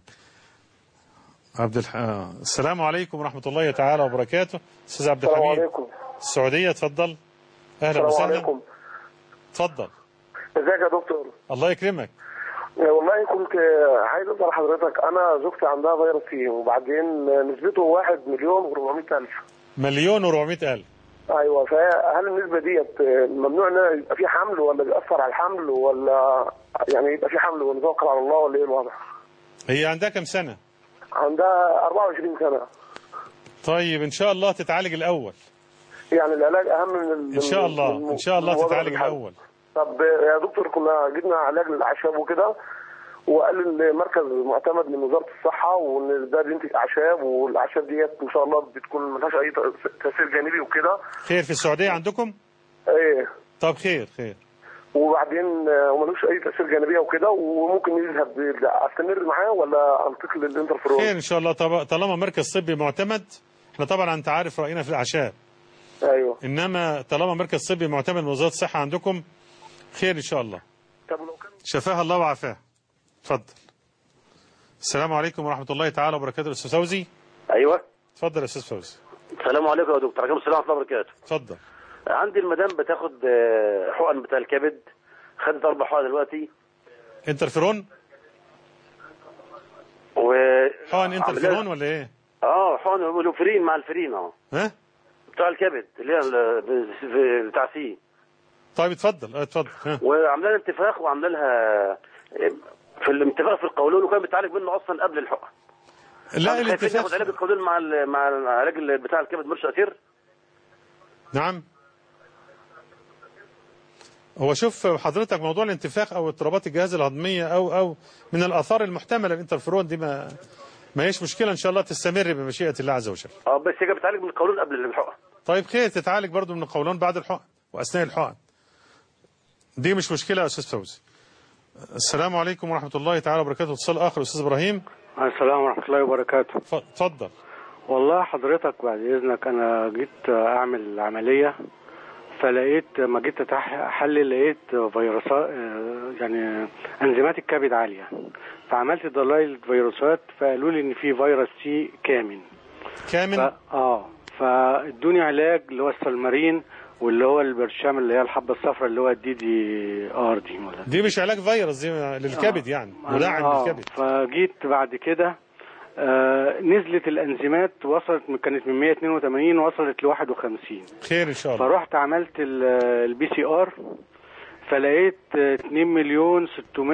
عبد الح... آه. السلام عليكم ورحمه الله تعالى وبركاته استاذ عبد السلام الحميد عليكم السعوديه اتفضل اهلا السلام وسهلا عليكم اتفضل ازيك يا دكتور الله يكرمك والله كنت عايز اسال حضرتك انا زوجتي عندها فيروس سي وبعدين نسبته واحد مليون و400 الف مليون و400 الف ايوه فهل النسبه ديت ممنوع ان يبقى في حمل ولا بيأثر على الحمل ولا يعني يبقى في حمل ونتوكل على الله ولا ايه الوضع؟ هي عندها كم سنه عندها 24 سنه طيب ان شاء الله تتعالج الاول يعني العلاج اهم من ال- ان شاء من- الله من- ان شاء الله من وضع تتعالج الحمل. الاول طب يا دكتور كنا جبنا علاج للاعشاب وكده وقال المركز معتمد من وزاره الصحه وان ده بينتج اعشاب والاعشاب ديت ان شاء الله بتكون ملهاش اي تاثير جانبي وكده خير في السعوديه عندكم ايه طب خير خير وبعدين آه، وملوش اي تاثير جانبيه وكده وممكن يذهب استمر معاه ولا انتقل للانترفيرون خير ان شاء الله طب- طالما مركز طبي معتمد احنا طبعا انت عارف راينا في الاعشاب ايوه انما طالما مركز طبي معتمد من وزاره الصحه عندكم خير ان شاء الله طب لو كان شفاها الله وعافاها اتفضل السلام عليكم ورحمه الله تعالى وبركاته استاذ فوزي ايوه اتفضل يا استاذ فوزي السلام عليكم يا دكتور عليكم السلام ورحمه الله وبركاته اتفضل عندي المدام بتاخد آه، حقن بتاع الكبد خدت اربع حقن دلوقتي انترفيرون و حقن انترفيرون ولا ايه اه حقن لوفرين مع الفرين اه ها بتاع الكبد اللي هي ال- ب- بتاع سي طيب اتفضل اه، اتفضل ها. وعامله لها انتفاخ وعامله لها في الانتفاخ في القولون وكان بتعالج منه اصلا قبل الحقن لا خايفين الانتفاخ ياخد علاج القولون مع ال- مع العلاج ال- بتاع الكبد مش تاثير نعم هو شوف حضرتك موضوع الانتفاخ او اضطرابات الجهاز الهضميه او او من الاثار المحتمله الانترفيرون دي ما ما هيش مشكله ان شاء الله تستمر بمشيئه الله عز وجل اه بس هي كانت بتعالج من القولون قبل الحقن طيب خير تتعالج برضو من القولون بعد الحقن واثناء الحقن دي مش مشكله يا استاذ فوزي السلام عليكم ورحمه الله تعالى وبركاته اتصال اخر استاذ ابراهيم السلام ورحمة الله وبركاته اتفضل والله حضرتك بعد إذنك أنا جيت أعمل عملية فلقيت ما جيت أتح- أحلل لقيت فيروسات يعني أنزيمات الكبد عالية فعملت دلائل فيروسات فقالوا لي إن في فيروس سي كامن كامن ف... اه فادوني علاج اللي هو السلمارين واللي هو البرشام اللي هي الحبة الصفراء اللي هو الدي دي ار دي ولا دي مش علاج فيروس دي للكبد يعني مدعم آه، للكبد فجيت بعد كده آه نزلت الانزيمات وصلت من- كانت من 182 وصلت ل 51 خير ان شاء الله فرحت عملت البي سي ار فلقيت آه، 2 مليون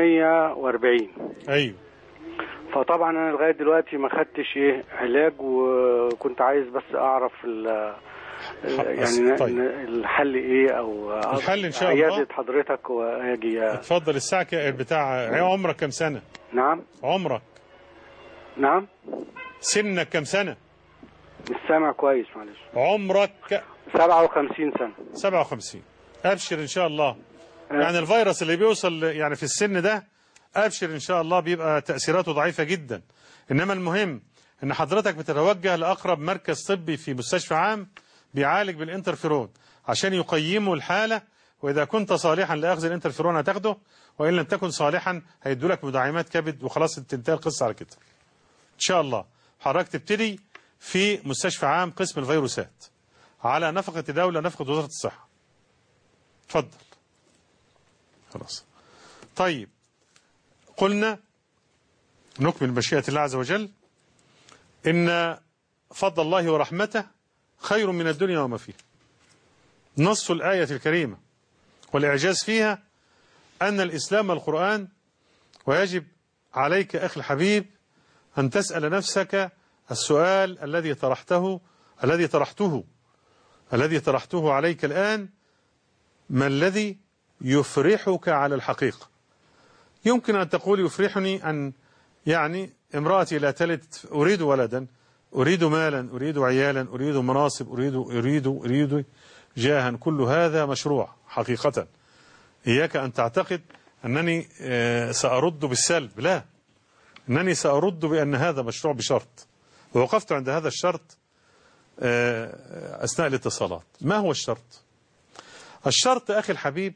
640 ايوه فطبعا انا لغايه دلوقتي ما خدتش ايه علاج وكنت عايز بس اعرف ال- يعني ن- طيب. ن- الحل ايه او الحل إن شاء الله. عياده حضرتك واجي اتفضل الساعه ك- بتاع عمرك كم سنه نعم عمرك نعم سنك كم سنه مش سامع كويس معلش عمرك 57 سنه 57 ابشر ان شاء الله يعني الفيروس اللي بيوصل يعني في السن ده ابشر ان شاء الله بيبقى تاثيراته ضعيفه جدا انما المهم ان حضرتك بتتوجه لاقرب مركز طبي في مستشفى عام بيعالج بالانترفيرون عشان يقيموا الحاله واذا كنت صالحا لاخذ الانترفيرون هتاخده وان لم تكن صالحا هيدوا لك مدعمات كبد وخلاص تنتهي القصه على كده ان شاء الله حضرتك تبتدي في مستشفى عام قسم الفيروسات على نفقه دوله نفقه وزاره الصحه اتفضل خلاص طيب قلنا نكمل مشيئة الله عز وجل إن فضل الله ورحمته خير من الدنيا وما فيها نص الآية الكريمة والإعجاز فيها أن الإسلام القرآن ويجب عليك أخي الحبيب أن تسأل نفسك السؤال الذي طرحته الذي طرحته الذي طرحته عليك الآن ما الذي يفرحك على الحقيقة يمكن أن تقول يفرحني أن يعني امرأتي لا تلد أريد ولدا أريد مالا أريد عيالا أريد مناصب أريد أريد أريد جاها كل هذا مشروع حقيقة إياك أن تعتقد أنني آه، سأرد بالسلب لا أنني سأرد بأن هذا مشروع بشرط ووقفت عند هذا الشرط آه، أثناء الاتصالات ما هو الشرط الشرط أخي الحبيب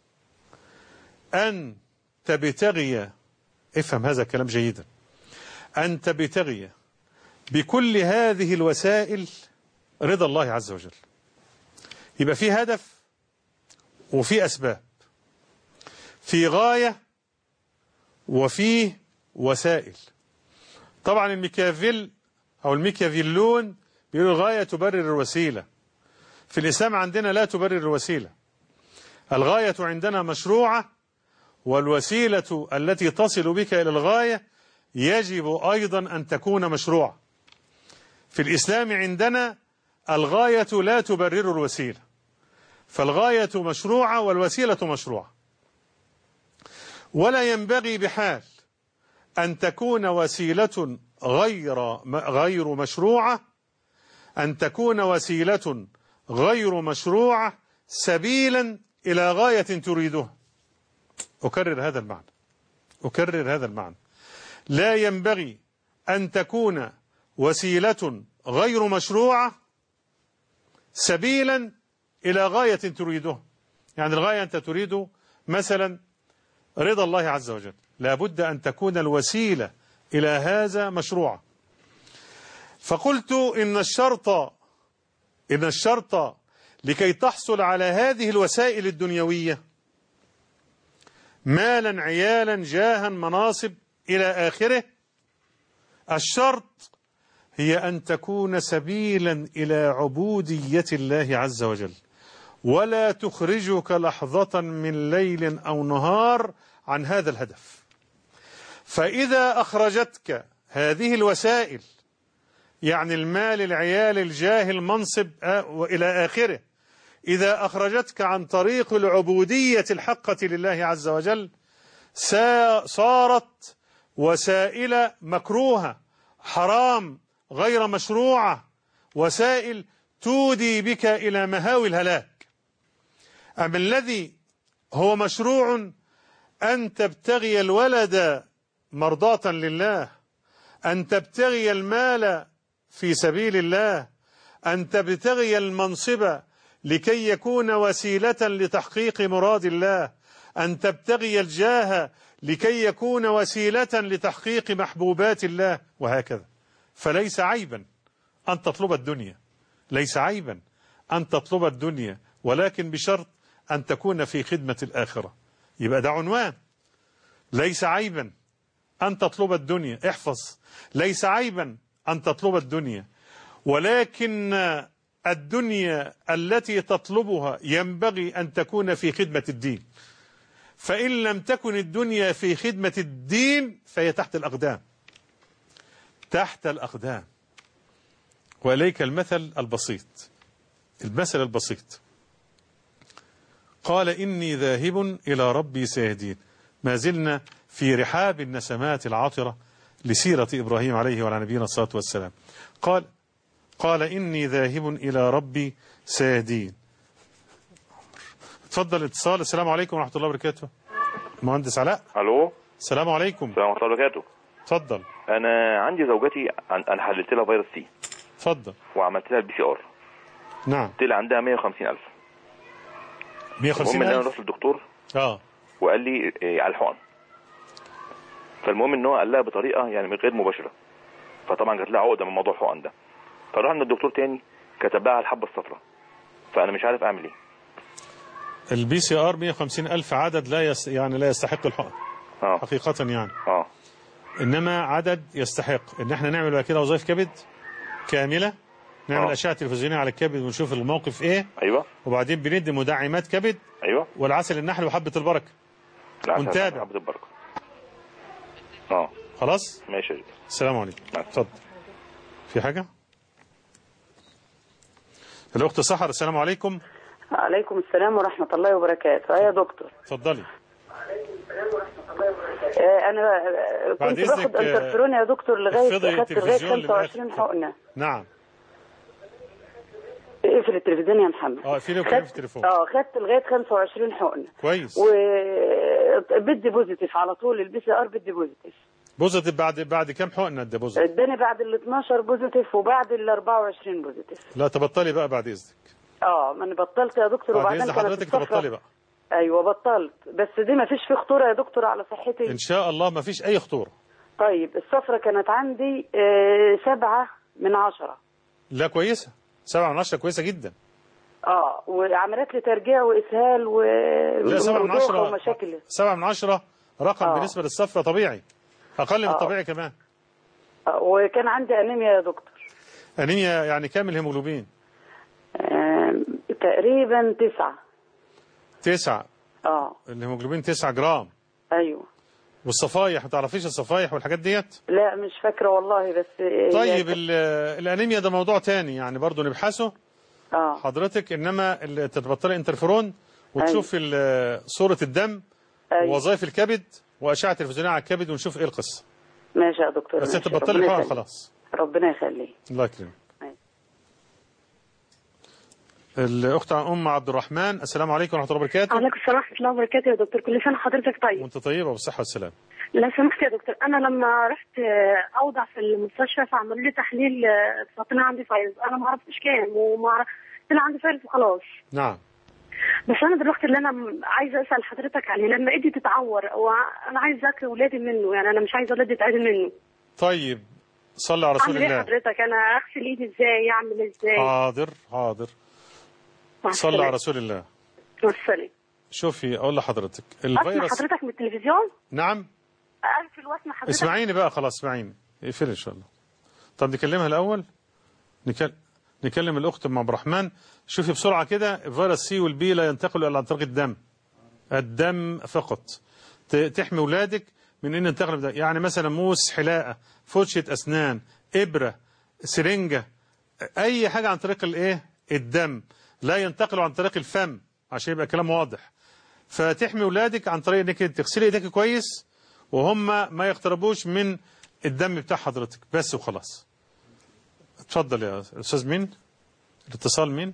أن تبتغي افهم هذا الكلام جيدا أن تبتغي بكل هذه الوسائل رضا الله عز وجل يبقى في هدف وفي أسباب في غاية وفي وسائل طبعا الميكافيل أو الميكافيلون بيقولوا الغاية تبرر الوسيلة في الإسلام عندنا لا تبرر الوسيلة الغاية عندنا مشروعة والوسيلة التي تصل بك إلى الغاية يجب أيضا أن تكون مشروعة في الإسلام عندنا الغاية لا تبرر الوسيلة فالغاية مشروعة والوسيلة مشروعة ولا ينبغي بحال أن تكون وسيلة غير غير مشروعة أن تكون وسيلة غير مشروعة سبيلا إلى غاية تريدها أكرر هذا المعنى أكرر هذا المعنى لا ينبغي أن تكون وسيلة غير مشروعة سبيلا إلى غاية تريدها يعني الغاية أنت تريد مثلا رضا الله عز وجل لابد أن تكون الوسيلة إلى هذا مشروعة فقلت إن الشرط إن الشرط لكي تحصل على هذه الوسائل الدنيوية مالا عيالا جاها مناصب إلى آخره الشرط هي أن تكون سبيلا إلى عبودية الله عز وجل ولا تخرجك لحظة من ليل أو نهار عن هذا الهدف فإذا أخرجتك هذه الوسائل يعني المال العيال الجاه المنصب وإلى آخره إذا أخرجتك عن طريق العبودية الحقة لله عز وجل صارت وسائل مكروهة حرام غير مشروعة وسائل تودي بك إلى مهاوي الهلاك أما الذي هو مشروع أن تبتغي الولد مرضاة لله أن تبتغي المال في سبيل الله أن تبتغي المنصب لكي يكون وسيلة لتحقيق مراد الله أن تبتغي الجاه لكي يكون وسيلة لتحقيق محبوبات الله وهكذا فليس عيبا أن تطلب الدنيا ليس عيبا أن تطلب الدنيا ولكن بشرط أن تكون في خدمة الآخرة يبقى ده عنوان ليس عيبا أن تطلب الدنيا احفظ ليس عيبا أن تطلب الدنيا ولكن الدنيا التي تطلبها ينبغي أن تكون في خدمة الدين فإن لم تكن الدنيا في خدمة الدين فهي تحت الأقدام تحت الأقدام وإليك المثل البسيط المثل البسيط قال إني ذاهب إلى ربي سيهدين ما زلنا في رحاب النسمات العطرة لسيرة إبراهيم عليه وعلى نبينا الصلاة والسلام قال قال إني ذاهب إلى ربي سيهدين تفضل اتصال السلام عليكم ورحمة الله وبركاته مهندس علاء الو السلام عليكم السلام ورحمه الله وبركاته اتفضل انا عندي زوجتي عن- انا حللت لها فيروس سي اتفضل وعملت لها البي سي ار نعم طلع عندها 150000 150 المهم ان انا ألف رحت للدكتور اه وقال لي إيه على الحقن فالمهم ان هو قال لها بطريقه يعني من غير مباشره فطبعا جات لها عقده من موضوع الحقن ده فرحنا للدكتور تاني كتب لها على الحبه الصفراء فانا مش عارف اعمل ايه البي سي ار 150 ألف عدد لا يس يعني لا يستحق الحقن اه حقيقة يعني اه انما عدد يستحق ان احنا نعمل بقى كده وظائف كبد كامله نعمل آه. اشعه تلفزيونيه على الكبد ونشوف الموقف ايه ايوه وبعدين بندي مدعمات كبد ايوه والعسل النحل وحبه البركه لا، ونتابع. عبد البركه اه خلاص ماشي يا جدع. السلام عليكم اتفضل في حاجه الاخت سحر السلام عليكم عليكم السلام ورحمة الله وبركاته يا دكتور اتفضلي آه، أنا آه، بعد كنت إذنك، باخد آه، انترفيرون يا دكتور لغاية اخفضي أخدت لغاية التلفزيون لغاية- 25 حقنة نعم اقفل التلفزيون يا محمد اه في في خدت- التليفون اه خدت لغاية 25 حقنة كويس وبدي بوزيتيف على طول البي سي ار بدي بوزيتيف بوزيتيف بعد بعد كام حقنه ده بوزيتيف اداني بعد ال 12 بوزيتيف وبعد ال 24 بوزيتيف لا تبطلي بقى بعد اذنك اه ما انا بطلت يا دكتور بعد وبعدين اذن كانت حضرتك الصفرة- تبطلي بقى ايوه بطلت بس دي ما فيش فيه خطورة يا دكتور على صحتي ان شاء الله ما فيش اي خطوره طيب الصفرة كانت عندي آه، سبعة من عشرة لا كويسه سبعة من عشرة كويسه جدا اه وعملت لي ترجيع واسهال و... لا سبعة من ودوخة عشرة ومشاكل سبعة من عشرة رقم آه. بالنسبة للصفرة طبيعي أقل من آه. الطبيعي كمان آه، وكان عندي انيميا يا دكتور أنيميا يعني كام الهيموجلوبين آه، تقريبا تسعة تسعة اه الهيموجلوبين تسعة جرام ايوه والصفايح ما تعرفيش الصفايح والحاجات ديت لا مش فاكرة والله بس هي- طيب ال- الأنيميا ده موضوع تاني يعني برضو نبحثه اه حضرتك إنما ال- تتبطلي انترفيرون وتشوف ال- صورة الدم أيوة. ووظائف الكبد وأشعة تلفزيونية على الكبد ونشوف إيه القصة ماشي يا دكتور بس ماشي. تبطلي ربنا حقن يخليك. خلاص ربنا يخليك الله يكرمك أيوة. الأخت أم عبد الرحمن السلام عليكم ورحمة الله وبركاته عليكم السلام ورحمة الله وبركاته يا دكتور كل سنة حضرتك طيب وانت طيبة بالصحة والسلام لو سمحت يا دكتور أنا لما رحت آه، أوضع في المستشفى فعملوا لي تحليل آه، فطلع عندي فايروس أنا ما عرفتش كام وما عرف- طلع عندي فايروس وخلاص نعم بس أنا دلوقتي اللي أنا م- عايزة أسأل حضرتك عليه لما إيدي تتعور وأنا عايزة أكل ولادي منه يعني أنا مش عايزة ولادي يتعدل منه طيب صلى على رسول أعمل إيه الله حضرتك أنا أغسل إيدي إزاي أعمل إزاي حاضر حاضر مع صلى السلامة. على رسول الله مع السلامة شوفي اقول لحضرتك أسمع الفيروس حضرتك من التلفزيون نعم أقفل وأسمع حضرتك اسمعيني بقى خلاص اسمعيني اقفلي ان شاء الله طب نكلمها الاول نكلم نكلم الاخت ام عبد الرحمن شوفي بسرعه كده فيروس سي والبي لا ينتقل الا عن طريق الدم الدم فقط ت- تحمي اولادك من ان ينتقل بالدم. يعني مثلا موس حلاقه فرشه اسنان ابره سرنجه اي حاجه عن طريق الايه الدم لا ينتقل عن طريق الفم عشان يبقى كلام واضح فتحمي اولادك عن طريق انك تغسلي ايديك كويس وهم ما يقتربوش من الدم بتاع حضرتك بس وخلاص اتفضل يا استاذ مين الاتصال مين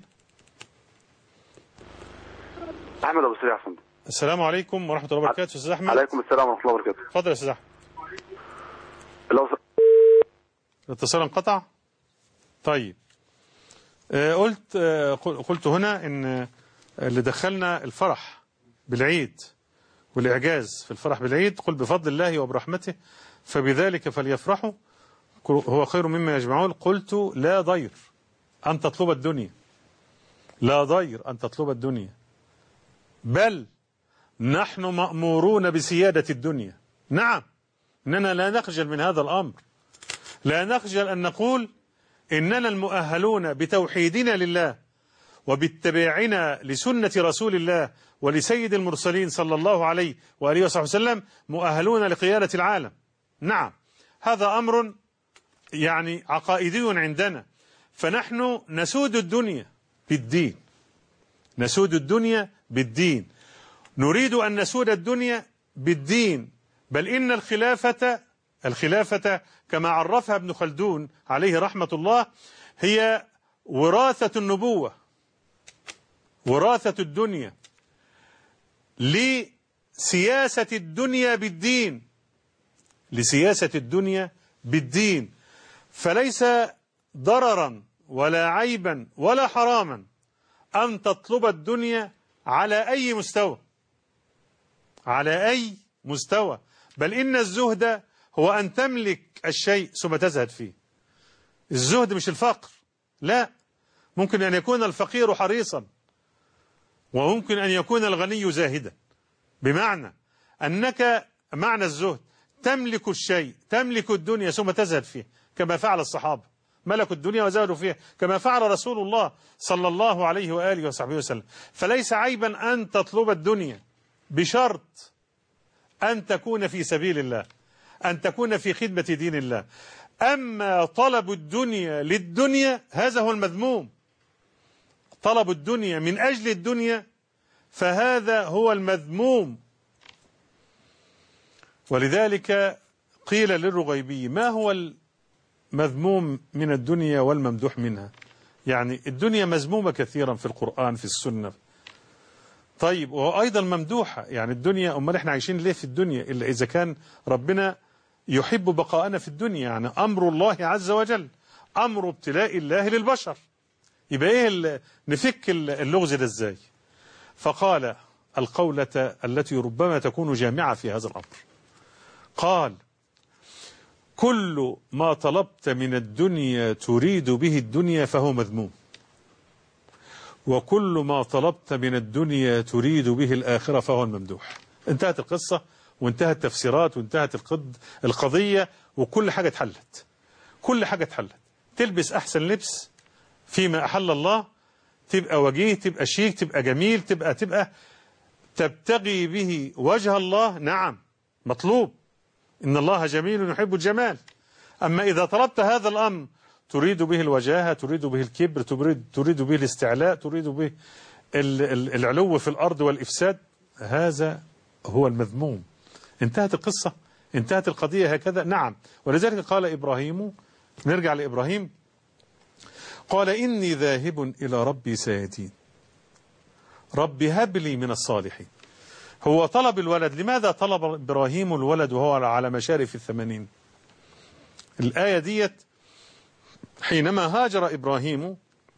احمد ابو سريع حسن السلام عليكم ورحمه الله وبركاته استاذ احمد عليكم السلام ورحمه الله وبركاته اتفضل يا استاذ احمد لو س... الاتصال انقطع طيب آه، قلت آه، قل- قلت هنا ان آه، اللي دخلنا الفرح بالعيد والإعجاز في الفرح بالعيد قل بفضل الله وبرحمته فبذلك فليفرحوا هو خير مما يجمعون قلت لا ضير أن تطلب الدنيا لا ضير أن تطلب الدنيا بل نحن مأمورون بسيادة الدنيا نعم إننا لا نخجل من هذا الأمر لا نخجل أن نقول إننا المؤهلون بتوحيدنا لله وباتباعنا لسنة رسول الله ولسيد المرسلين صلى الله عليه وآله وصحبه وسلم مؤهلون لقيادة العالم نعم هذا أمر يعني عقائدي عندنا فنحن نسود الدنيا بالدين نسود الدنيا بالدين نريد أن نسود الدنيا بالدين بل إن الخلافة الخلافة كما عرفها ابن خلدون عليه رحمة الله هي وراثة النبوة وراثة الدنيا لسياسة الدنيا بالدين لسياسة الدنيا بالدين فليس ضررا ولا عيبا ولا حراما أن تطلب الدنيا على أي مستوى على أي مستوى بل إن الزهد هو أن تملك الشيء ثم تزهد فيه الزهد مش الفقر لا ممكن أن يكون الفقير حريصا وممكن أن يكون الغني زاهدا بمعنى أنك معنى الزهد تملك الشيء تملك الدنيا ثم تزهد فيه كما فعل الصحابة ملكوا الدنيا وزهدوا فيها كما فعل رسول الله صلى الله عليه وآله وصحبه وسلم فليس عيبا أن تطلب الدنيا بشرط أن تكون في سبيل الله أن تكون في خدمة دين الله أما طلب الدنيا للدنيا هذا هو المذموم طلب الدنيا من أجل الدنيا فهذا هو المذموم ولذلك قيل للرغيبي ما هو المذموم من الدنيا والممدوح منها يعني الدنيا مذمومة كثيرا في القرآن في السنة طيب وأيضا ممدوحة يعني الدنيا أمال احنا عايشين ليه في الدنيا إلا إذا كان ربنا يحب بقاءنا في الدنيا يعني أمر الله عز وجل أمر ابتلاء الله للبشر يبقى إيه نفك اللغز ده إزاي فقال القولة التي ربما تكون جامعة في هذا الأمر قال كل ما طلبت من الدنيا تريد به الدنيا فهو مذموم وكل ما طلبت من الدنيا تريد به الآخرة فهو الممدوح انتهت القصة وانتهت التفسيرات وانتهت القض القضية وكل حاجة اتحلت كل حاجة اتحلت تلبس أحسن لبس فيما أحل الله تبقى وجيه تبقى شيك تبقى جميل تبقى تبقى تبتغي به وجه الله نعم مطلوب إن الله جميل يحب الجمال أما إذا طلبت هذا الأمر تريد به الوجاهة تريد به الكبر تريد, تريد به الاستعلاء تريد به العلو في الأرض والإفساد هذا هو المذموم انتهت القصة انتهت القضية هكذا نعم ولذلك قال إبراهيم نرجع لإبراهيم قال إني ذاهب إلى ربي سيدين ربي هب لي من الصالحين هو طلب الولد لماذا طلب إبراهيم الولد وهو على مشارف الثمانين الآية ديت حينما هاجر إبراهيم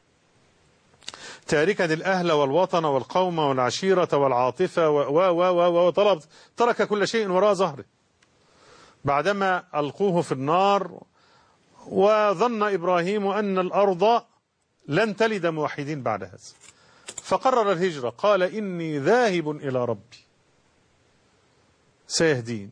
تاركا الأهل والوطن والقوم والعشيرة والعاطفة و و و وطلب ترك كل شيء وراء ظهره بعدما ألقوه في النار وظن إبراهيم أن الأرض لن تلد موحدين بعد هذا فقرر الهجرة قال إني ذاهب إلى ربي سيهدين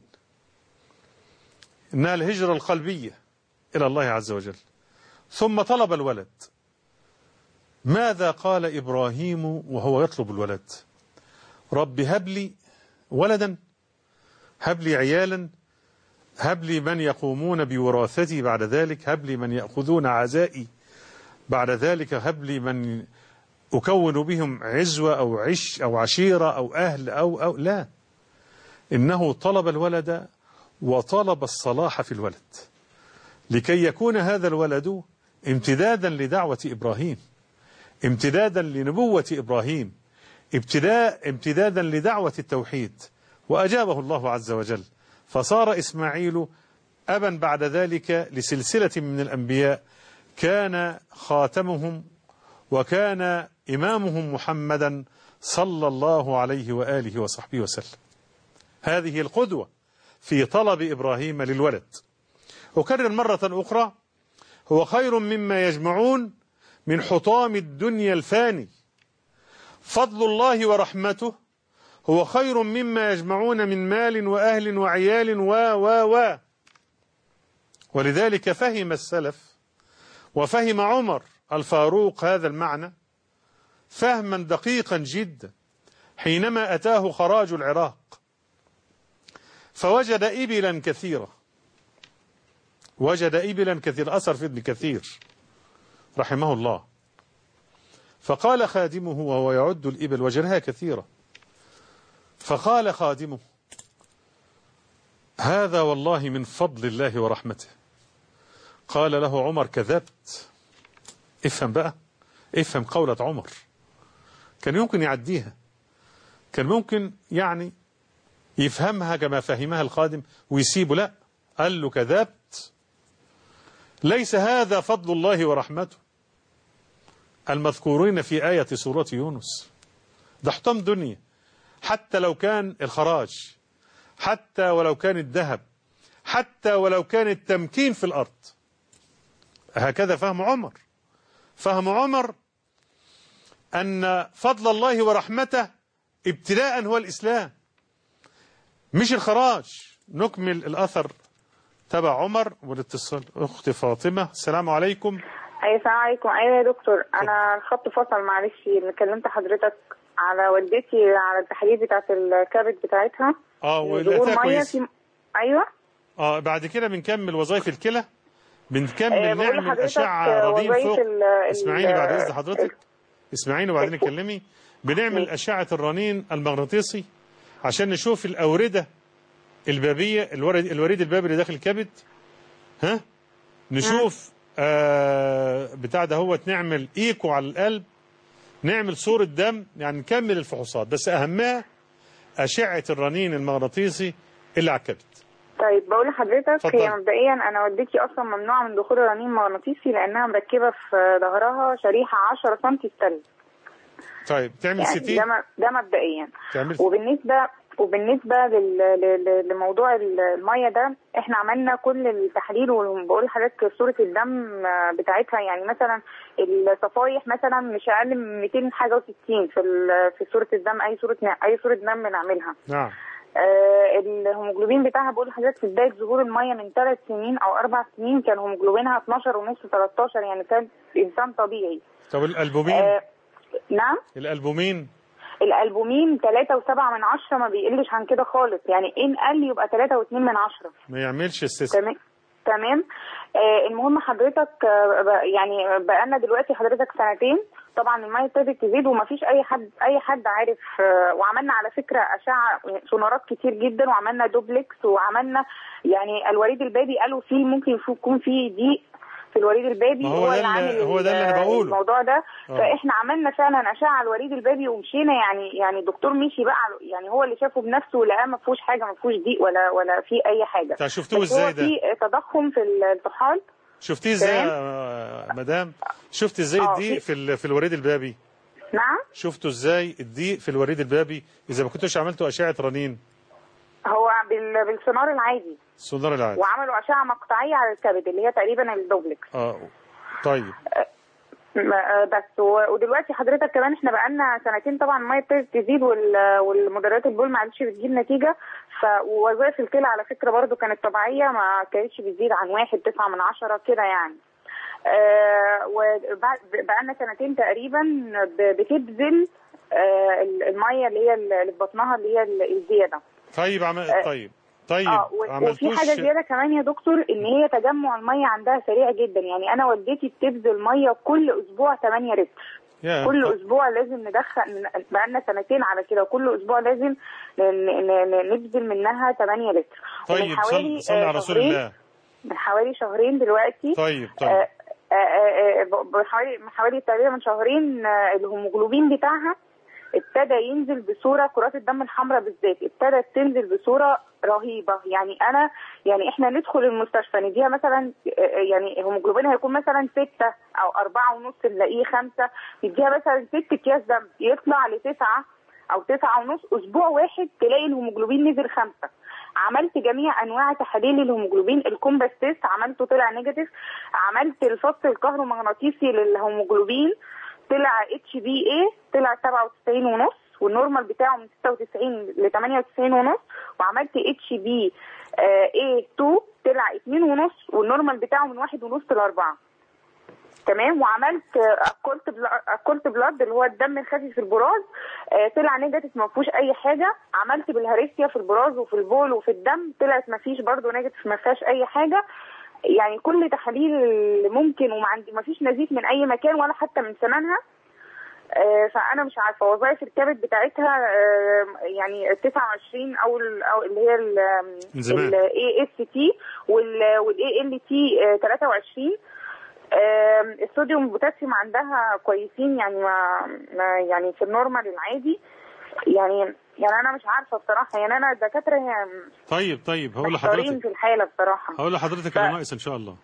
إنها الهجرة القلبية إلى الله عز وجل ثم طلب الولد ماذا قال إبراهيم وهو يطلب الولد رب هب لي ولدا هب لي عيالا هب لي من يقومون بوراثتي بعد ذلك هب لي من يأخذون عزائي بعد ذلك هب لي من أكون بهم عزوة أو عش أو عشيرة أو أهل أو أو لا إنه طلب الولد وطلب الصلاح في الولد لكي يكون هذا الولد امتدادا لدعوة إبراهيم امتدادا لنبوة إبراهيم ابتداء امتدادا لدعوة التوحيد وأجابه الله عز وجل فصار إسماعيل أبا بعد ذلك لسلسلة من الأنبياء كان خاتمهم وكان إمامهم محمدا صلى الله عليه وآله وصحبه وسلم هذه القدوة في طلب إبراهيم للولد أكرر مرة أخرى هو خير مما يجمعون من حطام الدنيا الفاني فضل الله ورحمته هو خير مما يجمعون من مال وأهل وعيال و و و ولذلك فهم السلف وفهم عمر الفاروق هذا المعنى فهما دقيقا جدا حينما أتاه خراج العراق فوجد إبلا كثيرة وجد إبلا كثير أثر في ابن كثير رحمه الله فقال خادمه وهو يعد الإبل وجدها كثيرة فقال خادمه هذا والله من فضل الله ورحمته قال له عمر كذبت افهم بقى افهم قولة عمر كان يمكن يعديها كان ممكن يعني يفهمها كما فهمها الخادم ويسيبه لا قال له كذبت ليس هذا فضل الله ورحمته المذكورين في آية سورة يونس ده حطام دنيا حتى لو كان الخراج حتى ولو كان الذهب حتى ولو كان التمكين في الأرض هكذا فهم عمر فهم عمر أن فضل الله ورحمته ابتداء هو الإسلام مش الخراج نكمل الأثر تبع عمر والاتصال أخت فاطمة السلام عليكم ايوه السلام عليكم ايوه يا دكتور انا الخط فصل معلش اللي كلمت حضرتك على والدتي على التحاليل بتاعت الكبد بتاعتها اه ظهور ولقيتها ميه كويس في ايوه اه بعد كده بنكمل وظائف الكلى بنكمل آه، بقول نعمل لحضرتك، أشعة آه، رنين وظائف فوق ال- ال- اسمعيني بعد إذن حضرتك اسمعيني وبعدين كلمي بنعمل أشعة الرنين المغناطيسي عشان نشوف الأوردة البابية الورد الوريد البابي اللي داخل الكبد ها نشوف آه بتاع ده هو نعمل ايكو على القلب نعمل صورة دم يعني نكمل الفحوصات بس أهمها أشعة الرنين المغناطيسي اللي على الكبد طيب بقول لحضرتك اتفضل. هي مبدئيا انا والدتي اصلا ممنوعه من دخول الرنين المغناطيسي لانها مركبه في ظهرها شريحه 10 سم ستل طيب تعمل يعني سيتي ده م- ده مبدئيا تعمل وبالنسبه وبالنسبه لل... لل... لموضوع ال- الميه ده احنا عملنا كل التحاليل وبقول لحضرتك صوره الدم آه، بتاعتها يعني مثلا الصفايح مثلا مش اقل من 200 حاجه و60 في ال... في صوره الدم اي صوره اي صوره دم نعملها نعم آه الهيموجلوبين بتاعها بقول لحضرتك في بدايه ظهور الميه من ثلاث سنين او اربع سنين كان هيموجلوبينها 12 ونص 13 يعني كان انسان طبيعي طب الألبومين آه نعم الألبومين الالبومين 3 و7 من عشرة ما بيقلش عن كده خالص يعني ان قل يبقى 3 و2 من عشرة ما يعملش استثناء تمام تمام آه المهم حضرتك آه ب- يعني بقالنا دلوقتي حضرتك سنتين طبعا الميه ابتدت تزيد ومفيش اي حد اي حد عارف آه وعملنا على فكره اشعه سونارات كتير جدا وعملنا دوبلكس وعملنا يعني الوريد البابي قالوا فيه ممكن يكون فيه ضيق في الوريد البابي ما هو ده اللي اللي- عامل هو ده اللي أنا ال- بقوله. الموضوع ده آه. فاحنا عملنا فعلا اشعه على الوريد البابي ومشينا يعني يعني الدكتور مشي بقى على- يعني هو اللي شافه بنفسه ولقاه ما فيهوش حاجه ما فيهوش ضيق ولا ولا في اي حاجه طيب شفتوه بس هو ازاي ده؟ في تضخم في الطحال شفتيه ازاي تمام. يا مدام شفت ازاي آه، الضيق في ال- في الوريد البابي نعم شفتوا ازاي الضيق في الوريد البابي اذا ما كنتوش عملتوا اشعه رنين هو بال... بالسونار العادي السونار العادي وعملوا اشعه مقطعيه على الكبد اللي هي تقريبا الدوبلكس اه طيب م- آه، بس و- ودلوقتي حضرتك كمان احنا بقالنا سنتين طبعا الميه ابتدت تزيد وال- والمدرات البول ما عادش بتجيب نتيجه ف ووظائف الكلى على فكره برضو كانت طبيعيه ما كانتش بتزيد عن واحد تسعة من عشرة كده يعني آه وبقالنا سنتين تقريبا ب- بتبذل آه ال- الميه اللي هي اللي في بطنها اللي هي ال- الزياده طيب عم... آه، طيب طيب اه و- وفي عملتوش حاجه زياده كمان يا دكتور ان هي تجمع الميه عندها سريع جدا يعني انا والدتي بتبذل ميه كل اسبوع 8 لتر يا كل طب- اسبوع لازم ندخل بقالنا سنتين على كده كل اسبوع لازم ن- ن- ن- نبذل منها 8 لتر ومن طيب حوالي صل... صلي آه، على رسول شهرين- الله من حوالي شهرين دلوقتي طيب طيب آه، آه، آه، ب- بحوالي من حوالي تقريبا من شهرين آه، الهيموجلوبين بتاعها ابتدى ينزل بصوره كرات الدم الحمراء بالذات ابتدت تنزل بصوره رهيبه يعني انا يعني احنا ندخل المستشفى نديها مثلا آه، آه، يعني هيموجلوبين هيكون مثلا ستة او أربعة ونص نلاقيه خمسة نديها مثلا ست اكياس دم يطلع لتسعة او تسعة ونص اسبوع واحد تلاقي الهيموجلوبين نزل خمسة عملت جميع انواع تحاليل الهيموجلوبين الكومباس تيست عملته طلع نيجاتيف عملت الفص الكهرومغناطيسي للهيموجلوبين طلع اتش بي اي طلع 97 ونص والنورمال بتاعه من 96 ل 98 ونص وعملت اتش بي اي 2 طلع 2 ونص والنورمال بتاعه من 1 ونص ل 4 تمام وعملت اكولت اكولت بلاد اللي هو الدم الخفيف في البراز آه، طلع نيجاتيف ما فيهوش اي حاجه عملت بالهاريسيا في البراز وفي البول وفي الدم طلعت ما فيش برضه نيجاتيف ما فيهاش اي حاجه يعني كل تحاليل اللي ممكن وما عندي ما فيش نزيف من اي مكان ولا حتى من سنانها آه، فانا مش عارفه وظائف الكبد بتاعتها آه، يعني 29 او ال- او اللي هي من زمان. الاي اس تي والاي ال تي 23 آم، الصوديوم والبوتاسيوم عندها كويسين يعني ما ما- يعني في النورمال العادي يعني يعني انا مش عارفه بصراحه يعني انا الدكاتره هي طيب طيب هقول محتارين لحضرتك في الحاله بصراحه هقول لحضرتك اللي ناقص ان شاء الله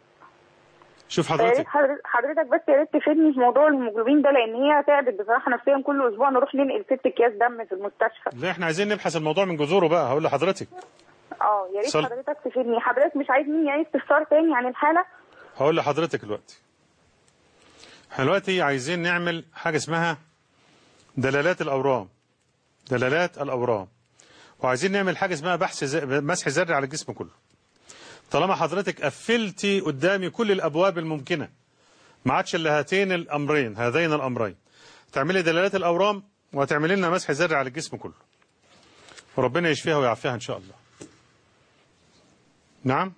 شوف يا ريت حضرتك حضرتك حضرتك بس يا ريت تفيدني في موضوع الهيموجلوبين ده لان هي تعبت بصراحه نفسيا كل اسبوع نروح ننقل ست اكياس دم في المستشفى لا احنا عايزين نبحث الموضوع من جذوره بقى هقول لحضرتك اه يا ريت صل- حضرتك تفيدني حضرتك مش عايز مني اي استفسار تاني عن الحاله هقول لحضرتك دلوقتي احنا دلوقتي عايزين نعمل حاجة اسمها دلالات الأورام دلالات الأورام وعايزين نعمل حاجه اسمها بحث ز- مسح ذري على الجسم كله طالما حضرتك قفلتي قدامي كل الابواب الممكنه ما عادش الا هاتين الامرين هذين الامرين تعملي دلالات الاورام وهتعملي لنا مسح ذري على الجسم كله وربنا يشفيها ويعافيها ان شاء الله نعم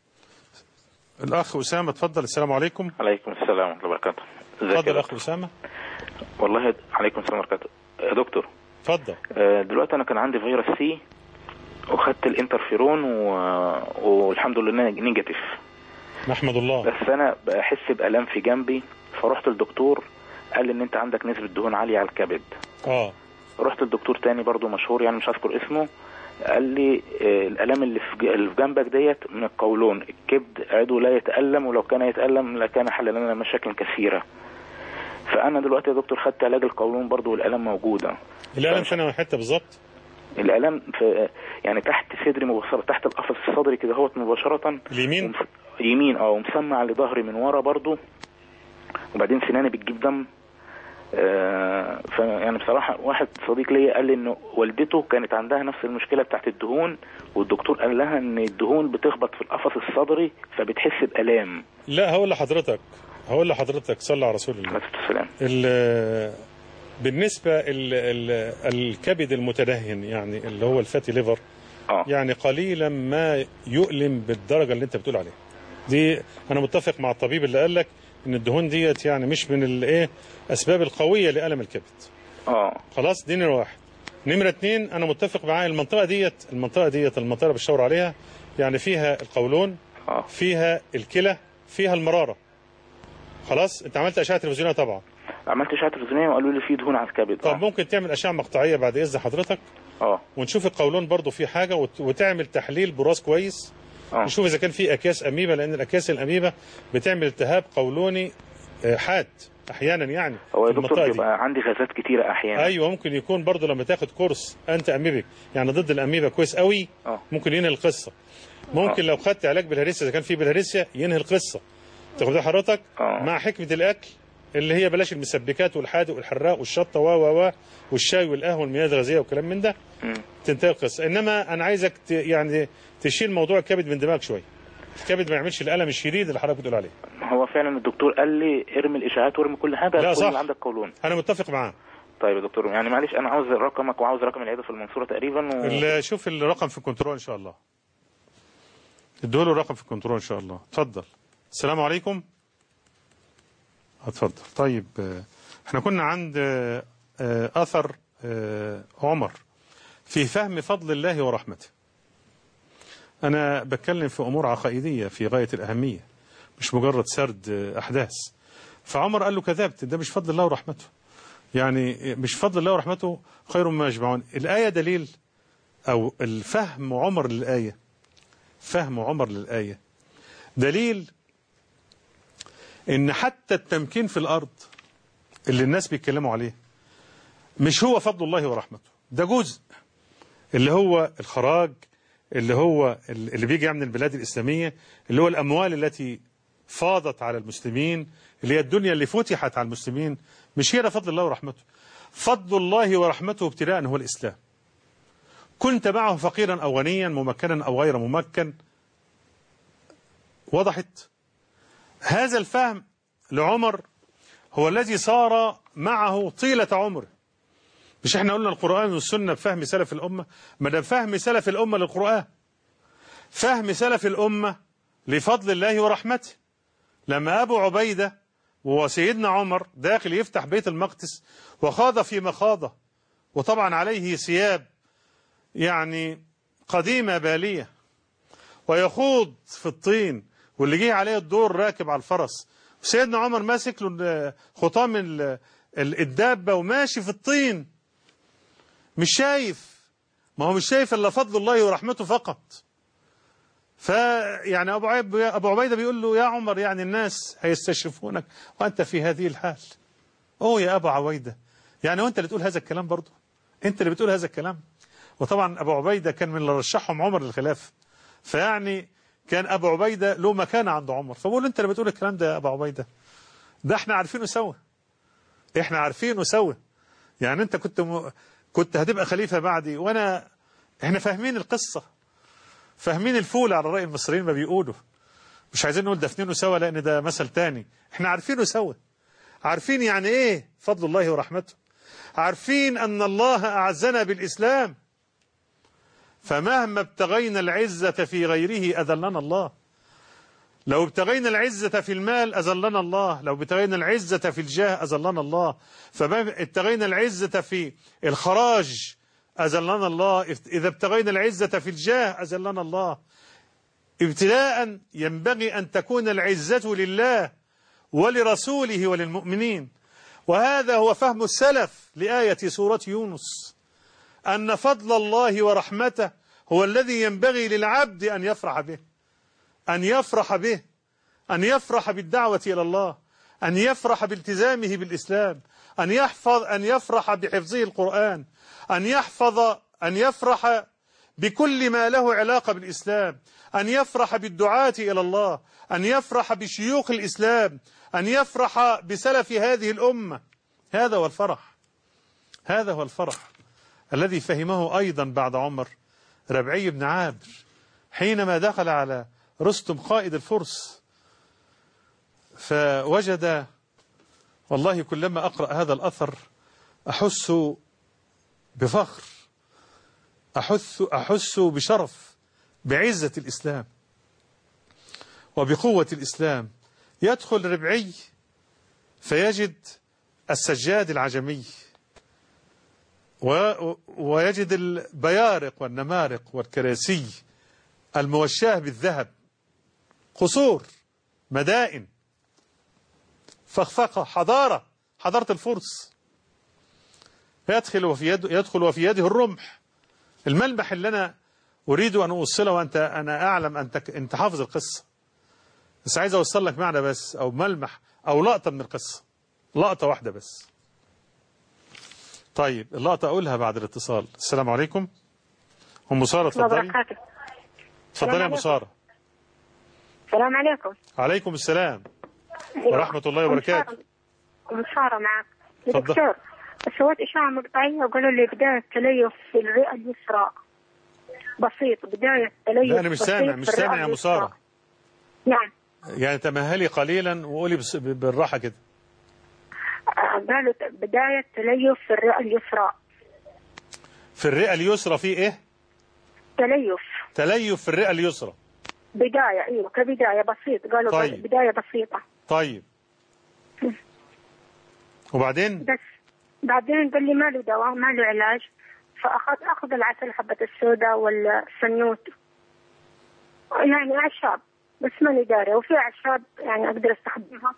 الاخ اسامه اتفضل السلام عليكم عليكم السلام ورحمة الله وبركاته ازيك اتفضل يا اخ دكتور؟ اسامه والله عليكم السلام ورحمة الله وبركاته يا دكتور اتفضل آه، دلوقتي انا كان عندي فيروس سي وخدت الانترفيرون و... والحمد لله نيجاتيف نحمد الله بس انا بحس بالام في جنبي فرحت للدكتور قال لي ان انت عندك نسبة دهون عالية على الكبد اه رحت لدكتور تاني برضو مشهور يعني مش هذكر اسمه قال لي آه، الالام اللي في ج- اللي في جنبك ديت من القولون الكبد عضو لا يتالم ولو كان يتالم لكان حل لنا مشاكل كثيره فانا دلوقتي يا دكتور خدت علاج القولون برضو والالام موجوده الالم فين حته بالظبط الالام في يعني تحت صدري مباشره تحت القفص الصدري كده هوت مباشره اليمين ومس... يمين اه ومسمع لظهري من ورا برضو وبعدين سناني بتجيب دم آه فيعني بصراحة واحد صديق ليا قال لي ان والدته كانت عندها نفس المشكلة بتاعت الدهون والدكتور قال لها ان الدهون بتخبط في القفص الصدري فبتحس بآلام لا هقول لحضرتك هقول لحضرتك صلى على رسول الله السلام ال- بالنسبة ال ال الكبد المتدهن يعني اللي هو الفاتي ليفر آه. يعني قليلا ما يؤلم بالدرجة اللي انت بتقول عليها دي انا متفق مع الطبيب اللي قال لك ان الدهون ديت يعني مش من الايه اسباب القوية لألم الكبد اه خلاص دي نمرة واحد نمرة اتنين انا متفق معاه المنطقة ديت المنطقة ديت المنطقة اللي بشاور عليها يعني فيها القولون آه. فيها الكلى فيها المرارة خلاص انت عملت اشعة تلفزيونية طبعا عملت اشعة تلفزيونية وقالوا لي في دهون على الكبد طب ممكن تعمل اشعه مقطعيه بعد اذن حضرتك اه ونشوف القولون برضو فيه حاجه وت- وتعمل تحليل براس كويس آه. نشوف اذا كان في اكياس اميبا لان الاكياس الاميبا بتعمل التهاب قولوني آه، حاد احيانا يعني هو يا في دكتور المنطقة دي. بيبقى عندي غازات كتيرة احيانا ايوه ممكن يكون برضو لما تاخد كورس انت اميبك يعني ضد الاميبا كويس قوي اه ممكن ينهي القصه ممكن آه. لو خدت علاج بالهرسيا اذا كان في بالهرسيا ينهي القصه تاخد بالك حضرتك مع حكمه الاكل اللي هي بلاش المسبكات والحادق والحراق والشطه و و و والشاي والقهوه والمياه الغازيه والكلام من ده تنتهي القصه انما انا عايزك ت... يعني تشيل موضوع الكبد من دماغك شويه الكبد ما يعملش الالم الشديد اللي حضرتك بتقول عليه هو فعلا الدكتور قال لي ارمي الاشاعات وارمي كل حاجة لا، كل صح. اللي عندك قولون انا متفق معاه طيب يا دكتور يعني معلش انا عاوز رقمك وعاوز رقم العيادة في المنصورة تقريبا و... ال- شوف الرقم في الكنترول ان شاء الله ادوا الرقم في الكنترول ان شاء الله اتفضل السلام عليكم اتفضل طيب آه، احنا كنا عند آه، آه، اثر آه، عمر في فهم فضل الله ورحمته انا بتكلم في امور عقائديه في غايه الاهميه مش مجرد سرد آه، احداث فعمر قال له كذبت ده مش فضل الله ورحمته يعني مش فضل الله ورحمته خير مما يجمعون الآية دليل أو الفهم عمر للآية فهم عمر للآية دليل إن حتى التمكين في الأرض اللي الناس بيتكلموا عليه مش هو فضل الله ورحمته ده جزء اللي هو الخراج اللي هو اللي بيجي من البلاد الإسلامية اللي هو الأموال التي فاضت على المسلمين اللي هي الدنيا اللي فتحت على المسلمين مش هي ده فضل الله ورحمته فضل الله ورحمته ابتداء هو الإسلام كنت معه فقيرا أو غنيا ممكنا أو غير ممكن وضحت هذا الفهم لعمر هو الذي صار معه طيلة عمره مش احنا قلنا القرآن والسنة بفهم سلف الأمة ما ده فهم سلف الأمة للقرآن فهم سلف الأمة لفضل الله ورحمته لما أبو عبيدة وسيدنا عمر داخل يفتح بيت المقدس وخاض في مخاضة وطبعا عليه ثياب يعني قديمة بالية ويخوض في الطين واللي جه عليه الدور راكب على الفرس وسيدنا عمر ماسك له خطام ال- ال- الدابة وماشي في الطين مش شايف ما هو مش شايف الا فضل الله ورحمته فقط فيعني ابو عيب ابو عبيده بيقول له يا عمر يعني الناس هيستشرفونك وانت في هذه الحال اوه يا ابو عبيده يعني وانت اللي تقول هذا الكلام برضه انت اللي بتقول هذا الكلام وطبعا ابو عبيده كان من اللي رشحهم عمر للخلافه فيعني كان ابو عبيده له مكانه عند عمر فبقول له انت اللي بتقول الكلام ده يا ابو عبيده ده احنا عارفينه سوا احنا عارفينه سوا يعني انت كنت م... كنت هتبقى خليفه بعدي وانا احنا فاهمين القصة فاهمين الفول على رأي المصريين ما بيقولوا مش عايزين نقول دفنينه سوا لأن ده مثل تاني احنا عارفينه سوا عارفين يعني ايه فضل الله ورحمته عارفين أن الله أعزنا بالإسلام فمهما ابتغينا العزة في غيره أذلنا الله لو ابتغينا العزة في المال أذلنا الله لو ابتغينا العزة في الجاه أذلنا الله فما ابتغينا العزة في الخراج أذلنا الله إذا ابتغينا العزة في الجاه أذلنا الله ابتلاء ينبغي أن تكون العزة لله ولرسوله وللمؤمنين وهذا هو فهم السلف لآية سورة يونس أن فضل الله ورحمته هو الذي ينبغي للعبد أن يفرح به أن يفرح به أن يفرح بالدعوة إلى الله أن يفرح بالتزامه بالإسلام أن يحفظ أن يفرح بحفظه القرآن أن يحفظ أن يفرح بكل ما له علاقة بالإسلام أن يفرح بالدعاة إلى الله أن يفرح بشيوخ الإسلام أن يفرح بسلف هذه الأمة هذا هو الفرح هذا هو الفرح الذي فهمه أيضا بعد عمر ربعي بن عامر حينما دخل على رستم قائد الفرس فوجد والله كلما أقرأ هذا الأثر أحس بفخر أحس, أحس بشرف بعزة الإسلام وبقوة الإسلام يدخل ربعي فيجد السجاد العجمي ويجد البيارق والنمارق والكراسي الموشاه بالذهب قصور مدائن فخفقة حضارة حضارة الفرس يدخل وفي يده يدخل وفي يده الرمح الملمح اللي أنا أريد أن أوصله وأنت أنا أعلم أنت أنت حافظ القصة بس عايز أوصل لك معنى بس أو ملمح أو لقطة من القصة لقطة واحدة بس طيب اللقطة أقولها بعد الاتصال السلام عليكم أم سارة اتفضلي اتفضلي يا أم سارة السلام عليكم عليكم السلام ورحمة الله وبركاته أم سارة معك يا اتفضل. دكتور سويت إشعة مقطعية وقالوا لي بداية تليف في الرئة اليسرى بسيط بداية تليف لا أنا مش بسيط سامع مش في الرئة سامع يا أم اليسرى. سارة نعم يعني تمهلي قليلا وقولي بس- بالراحة كده آه، قالوا ت- بداية تليف في الرئة اليسرى في الرئة اليسرى في إيه تليف تليف في الرئة اليسرى بداية أيوة كبداية بسيط قالوا طيب. بداية بسيطة طيب وبعدين بس بعدين قال لي ما له دواء ما له علاج فأخذ أخذ العسل حبة السوداء والسنوت يعني أعشاب بس ماني داري وفي أعشاب يعني أقدر أستخدمها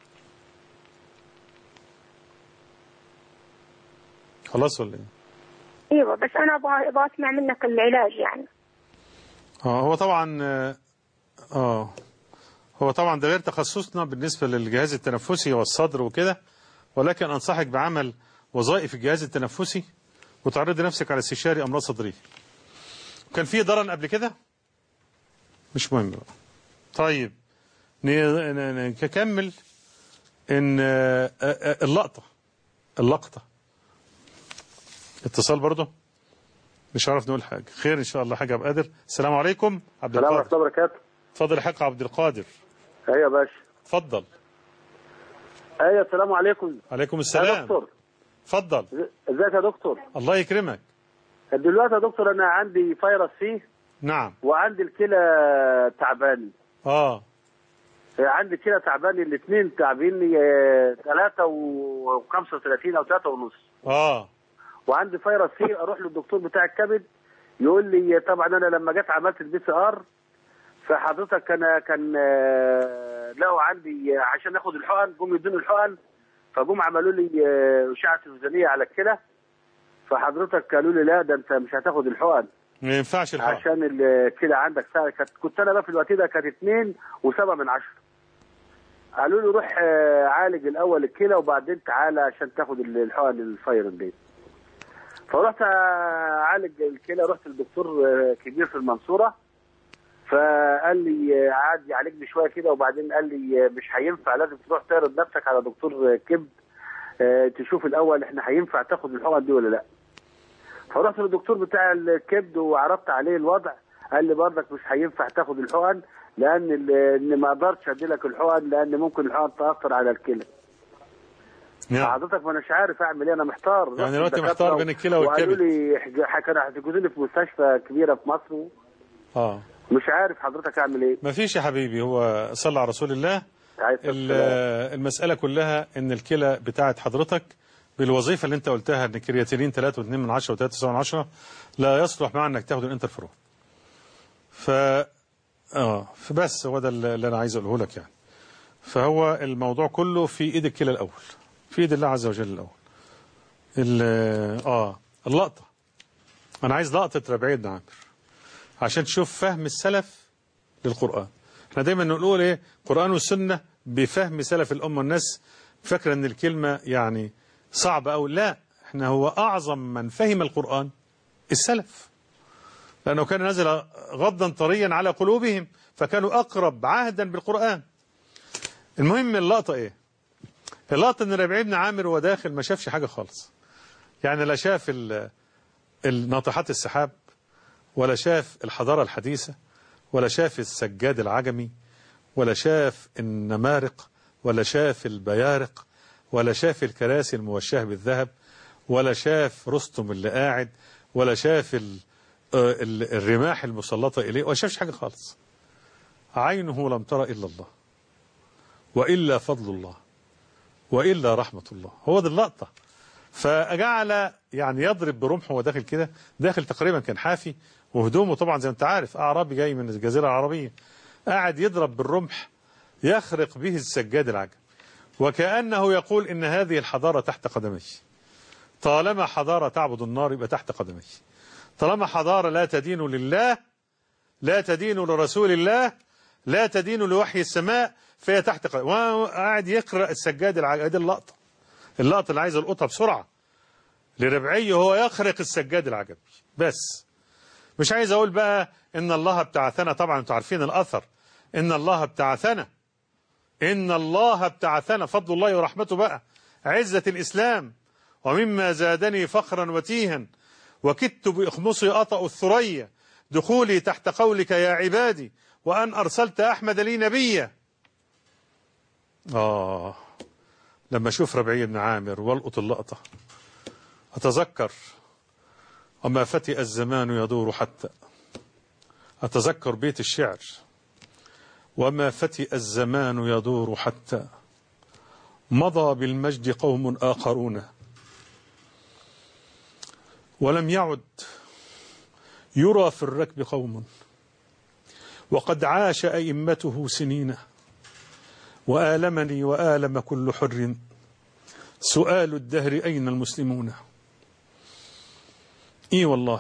خلاص ولا إيه أيوة بس أنا أبغى أبغى أسمع منك العلاج يعني اه هو طبعا اه آه. هو طبعا ده غير تخصصنا بالنسبة للجهاز التنفسي والصدر وكده ولكن أنصحك بعمل وظائف الجهاز التنفسي وتعرضي نفسك على استشاري أمراض صدرية كان في ضرن قبل كده مش مهم بقى. طيب ن- ن- ن- نكمل ان آه، آه، اللقطة اللقطة اتصال برضه مش عارف نقول حاجة خير إن شاء الله حاجة أبو قادر السلام عليكم عبد السلام القادر ورحمة الله وبركاته اتفضل يا حاج عبد القادر ايوه يا باشا اتفضل ايوه السلام عليكم عليكم يا السلام دكتور اتفضل ازيك يا دكتور الله يكرمك دلوقتي يا دكتور انا عندي فيروس سي نعم وعندي الكلى تعباني اه عندي كلى تعباني الاثنين تعبيني 3 و35 او 3 ونص اه وعندي فيروس سي اروح للدكتور بتاع الكبد يقول لي طبعا انا لما جيت عملت البي سي ار فحضرتك كان كان آه، لقوا عندي عشان اخد الحقن جم يدوني الحقن فجم عملوا لي آه، اشعه تلفزيونيه على الكلى فحضرتك قالوا لي لا ده انت مش هتاخد الحقن ما ينفعش الحق عشان الكلى عندك ساعة كانت كنت انا بقى في الوقت ده كانت اتنين وسبعة من عشرة قالوا لي روح آه، عالج الاول الكلى وبعدين تعالى عشان تاخد ال- الحقن الفايرن دي فرحت اعالج الكلى رحت لدكتور آه، كبير في المنصوره فقال لي آه، قعد يعالجني شويه كده وبعدين قال لي آه، مش هينفع لازم تروح تعرض نفسك على دكتور آه، كبد آه، تشوف الاول احنا هينفع تاخد الحقن دي ولا لا فرحت للدكتور بتاع الكبد وعرضت عليه الوضع قال لي برضك مش هينفع تاخد الحقن لان ال- ان ما اقدرش ادي لك الحقن لان ممكن الحقن تاثر على الكلى نعم. حضرتك ما اناش عارف اعمل ايه انا محتار يعني رحت دلوقتي للدكاترة محتار بين الكلى وقالوا والكبد. لي احج- كانوا هيحجزوني في مستشفى كبيره في مصر اه مش عارف حضرتك اعمل ايه ما فيش يا حبيبي هو صلى على رسول الله عايز ال- المسألة كلها ان الكلى بتاعت حضرتك بالوظيفة اللي انت قلتها ان كرياتينين 3.2 من 10 و3.9 من 10 لا يصلح مع انك تاخد الانترفيرون ف اه فبس هو ده اللي انا عايز اقوله لك يعني فهو الموضوع كله في ايد الكلى الاول في ايد الله عز وجل الاول ال- اه اللقطة انا عايز لقطة ربيع بن عامر عشان تشوف فهم السلف للقرآن احنا دايما نقول ايه القرآن والسنة بفهم سلف الأمة الناس فاكرة ان الكلمة يعني صعبة أو لا احنا هو أعظم من فهم القرآن السلف لأنه كان نزل غضا طريا على قلوبهم فكانوا أقرب عهدا بالقرآن المهم اللقطة ايه اللقطة ان ربيع بن عامر وهو داخل ما شافش حاجة خالص يعني لا شاف ال- الناطحات السحاب ولا شاف الحضارة الحديثة ولا شاف السجاد العجمي ولا شاف النمارق ولا شاف البيارق ولا شاف الكراسي الموشاه بالذهب ولا شاف رستم اللي قاعد ولا شاف ال- آه، ال- الرماح المسلطة إليه ولا شافش حاجة خالص عينه لم ترى إلا الله وإلا فضل الله وإلا رحمة الله هو دي اللقطة فجعل يعني يضرب برمحه وهو داخل كده داخل تقريبا كان حافي وهدومه طبعا زي ما انت عارف اعرابي جاي من الجزيره العربيه قاعد يضرب بالرمح يخرق به السجاد العجم وكانه يقول ان هذه الحضاره تحت قدمي طالما حضاره تعبد النار يبقى تحت قدمي طالما حضاره لا تدين لله لا تدين لرسول الله لا تدين لوحي السماء فهي تحت قدمي وقاعد يقرا السجاد العجم دي اللقطه اللقطه اللي عايز القطها بسرعه لربعي هو يخرق السجاد العجمي بس مش عايز اقول بقى ان الله ابتعثنا طبعا انتوا عارفين الاثر ان الله ابتعثنا ان الله ابتعثنا فضل الله ورحمته بقى عزة الاسلام ومما زادني فخرا وتيها وكدت باخمصي اطأ الثريا دخولي تحت قولك يا عبادي وان ارسلت احمد لي نبيا اه لما اشوف ربعي بن عامر والقط اللقطه أتذكر وما فتئ الزمان يدور حتى أتذكر بيت الشعر وما فتئ الزمان يدور حتى مضى بالمجد قوم آخرون ولم يعد يرى في الركب قوم وقد عاش أئمته سنين وآلمني وآلم كل حر سؤال الدهر أين المسلمون إي والله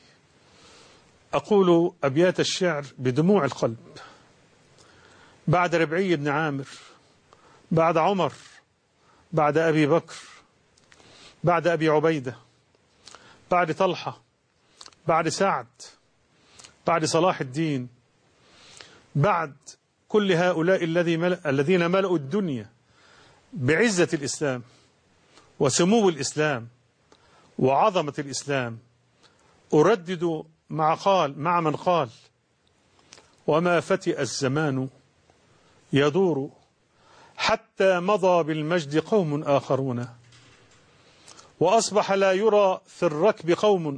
أقول أبيات الشعر بدموع القلب بعد ربعي بن عامر بعد عمر بعد أبي بكر بعد أبي عبيدة بعد طلحة بعد سعد بعد صلاح الدين بعد كل هؤلاء الذي ملأ الذين ملأوا الدنيا بعزة الإسلام وسمو الإسلام وعظمة الإسلام أردد مع قال مع من قال وما فتئ الزمان يدور حتى مضى بالمجد قوم آخرون وأصبح لا يرى في الركب قوم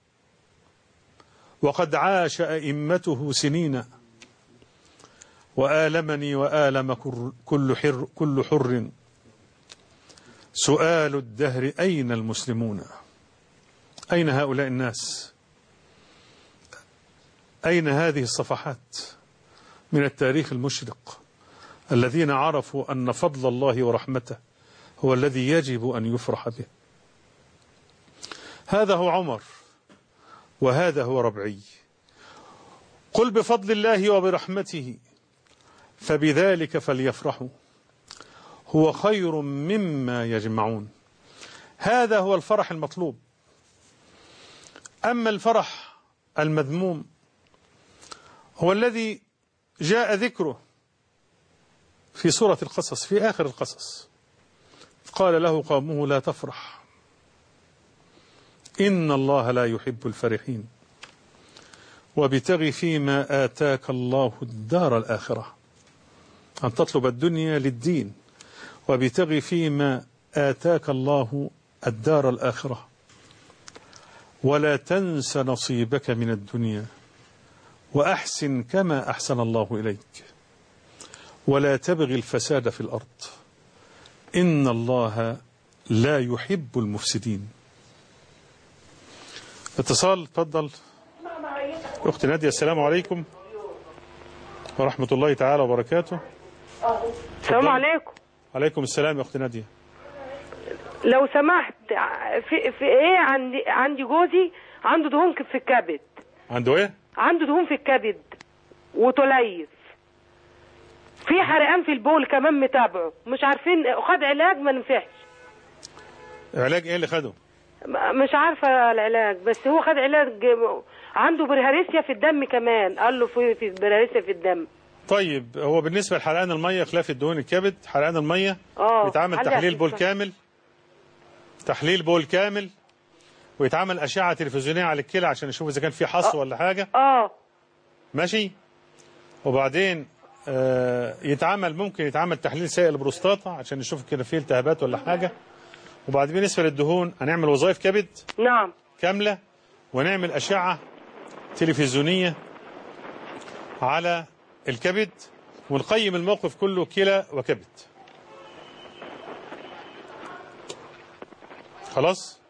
وقد عاش أئمته سنين وآلمني وآلم كل حر, كل حر سؤال الدهر أين المسلمون أين هؤلاء الناس أين هذه الصفحات من التاريخ المشرق الذين عرفوا أن فضل الله ورحمته هو الذي يجب أن يفرح به هذا هو عمر وهذا هو ربعي قل بفضل الله وبرحمته فبذلك فليفرحوا هو خير مما يجمعون هذا هو الفرح المطلوب أما الفرح المذموم هو الذي جاء ذكره في سورة القصص في آخر القصص قال له قومه لا تفرح إن الله لا يحب الفرحين وابتغ فيما آتاك الله الدار الآخرة أن تطلب الدنيا للدين وابتغ فيما آتاك الله الدار الآخرة ولا تنس نصيبك من الدنيا وأحسن كما أحسن الله إليك ولا تبغ الفساد في الأرض إن الله لا يحب المفسدين اتصال تفضل أختي نادية السلام عليكم ورحمة الله تعالى وبركاته السلام عليكم عليكم السلام يا أختي نادية لو سمحت في, في ايه عندي عندي جوزي عنده دهون في الكبد عنده إيه؟ عنده دهون في الكبد وتليف في حرقان في البول كمان متابعه مش عارفين خد علاج ما نفعش علاج إيه اللي خده؟ م- مش عارفه العلاج بس هو خد علاج عنده برهارسيا في الدم كمان قال له في في برهارسيا في الدم طيب هو بالنسبة لحرقان المية خلاف الدهون الكبد حرقان المية اه بيتعمل علق تحليل في بول الصف. كامل تحليل بول كامل ويتعمل أشعة تلفزيونية على الكلى عشان يشوف إذا كان في حص ولا حاجة اه ماشي وبعدين آه يتعمل ممكن يتعمل تحليل سائل بروستاتا عشان نشوف كده فيه التهابات ولا حاجة وبعدين بالنسبة للدهون هنعمل وظائف كبد نعم كاملة ونعمل أشعة تلفزيونية على الكبد ونقيم الموقف كله كلى وكبد خلاص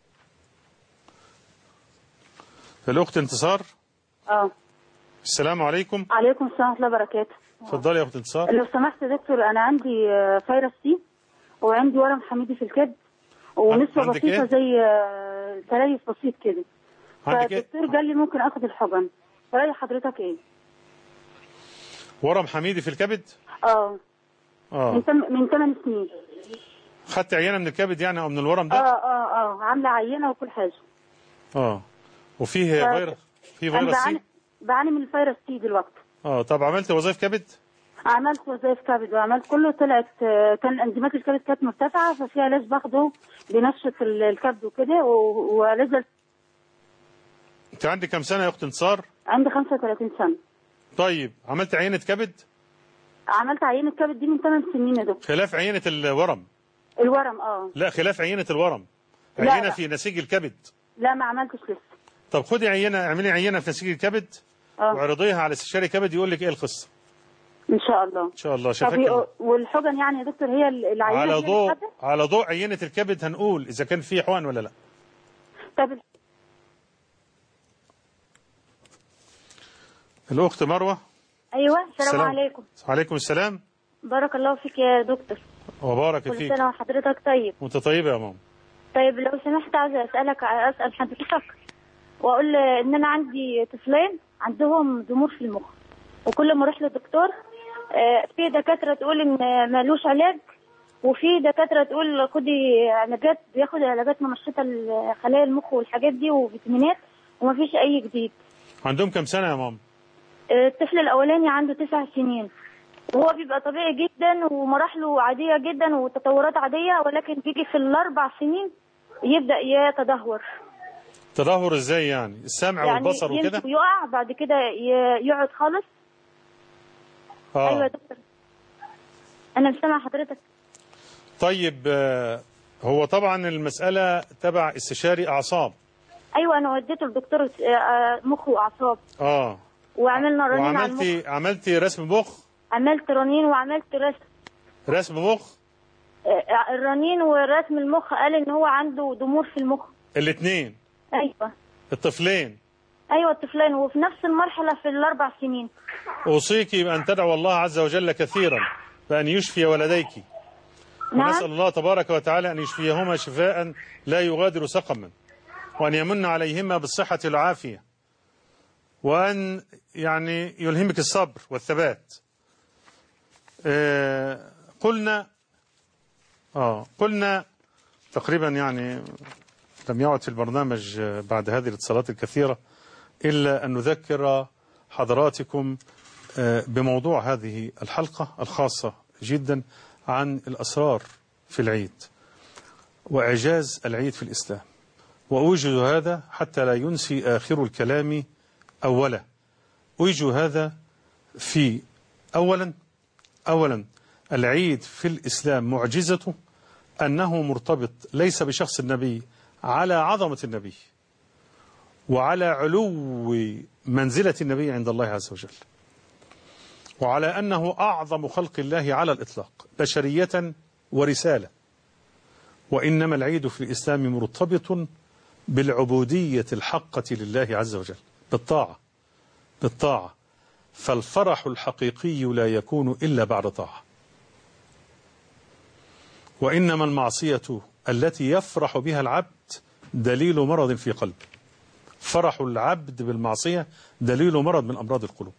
الأخت انتصار اه السلام عليكم عليكم السلام ورحمه الله وبركاته اتفضلي يا أخت انتصار لو سمحت يا دكتور انا عندي آه، فيروس سي وعندي ورم حميدي في الكبد ونسبه عندك بسيطه إيه؟ زي آه، تليف بسيط كده عندك إيه؟ فالدكتور قال لي ممكن اخد الحقن راي حضرتك ايه؟ ورم حميدي في الكبد اه من اه تم من 8 سنين خدت عينة من الكبد يعني أو من الورم اه ده اه اه عامله عينه وكل حاجه اه وفيه ف- فيروس في انا فيروس بعاني سي بعاني من الفيروس سي دلوقتي اه طب عملت وظائف كبد عملت وظائف كبد وعملت كله طلعت آه، كان انزيمات الكبد كانت مرتفعه ففي علاج باخده بينشط ال- الكبد وكده و- ونزل انت عندك كام سنة يا أخت انتصار عندي 35 سنه طيب عملت عينة كبد عملت عينه كبد دي من 8 سنين يا دكتور خلاف عينة الورم الورم اه لا خلاف عينة الورم لا، عينة لا. في نسيج الكبد لا ما عملتش لسه طب خدي عينة اعملي عينة في نسيج الكبد اه واعرضيها على استشاري كبد يقول لك ايه القصة ان شاء الله ان شاء الله طب شافك ي- والحقن يعني يا دكتور هي ال- العينه على هي اللي ضوء بتحدد؟ على ضوء عينة الكبد هنقول اذا كان في حقن ولا لا طب الاخت مروة ايوه السلام عليكم عليكم السلام بارك الله فيك يا دكتور وبارك كل فيك سنه وحضرتك طيب وانت طيبة يا ماما طيب لو سمحت عايزه اسالك اسال حضرتك واقول ان انا عندي طفلين عندهم ضمور في المخ وكل ما اروح للدكتور آه، في دكاتره تقول ان مالوش علاج وفي دكاتره تقول خدي علاجات بياخد علاجات منشطه لخلايا المخ والحاجات دي وفيتامينات ومفيش اي جديد عندهم كام سنة يا ماما الطفل الاولاني عنده تسع سنين وهو بيبقى طبيعي جدا ومراحله عاديه جدا وتطورات عاديه ولكن بيجي في الاربع سنين يبدا يتدهور تدهور ازاي يعني السمع يعني والبصر يمشي وكده ويقع بعد كده ي- يقعد خالص ايوه يا اه دكتور انا مش سامعه حضرتك طيب آه، هو طبعا المسألة تبع استشاري اعصاب ايوه انا وديته لدكتور آه، آه، مخ واعصاب اه وعملنا رنين على المخ وعملتي عملتي رسم مخ عملت رنين وعملت رسم رسم مخ آه، الرنين ورسم المخ قال ان هو عنده ضمور في المخ الاثنين ايوه الطفلين ايوه الطفلين وفي نفس المرحله في الاربع سنين أوصيك بأن تدعو الله عز وجل كثيرا بأن يشفي ولديك نعم. ونسأل الله تبارك وتعالى أن يشفيهما شفاء لا يغادر سقما وأن يمن عليهما بالصحة والعافية وأن يعني يلهمك الصبر والثبات آه قلنا آه قلنا تقريبا يعني لم يعد في البرنامج آه، بعد هذه الاتصالات الكثيرة إلا أن نذكر حضراتكم آه، بموضوع هذه الحلقة الخاصة جدا عن الأسرار في العيد وإعجاز العيد في الإسلام وأوجد هذا حتى لا ينسي آخر الكلام أولا أوجد هذا في أولا أولا العيد في الإسلام معجزته أنه مرتبط ليس بشخص النبي على عظمة النبي وعلى علو منزلة النبي عند الله عز وجل وعلى أنه أعظم خلق الله على الإطلاق بشرية ورسالة وإنما العيد في الإسلام مرتبط بالعبودية الحقة لله عز وجل بالطاعة بالطاعة فالفرح الحقيقي لا يكون إلا بعد طاعة وإنما المعصية التي يفرح بها العبد دليل مرض في قلبه فرح العبد بالمعصية دليل مرض من أمراض القلوب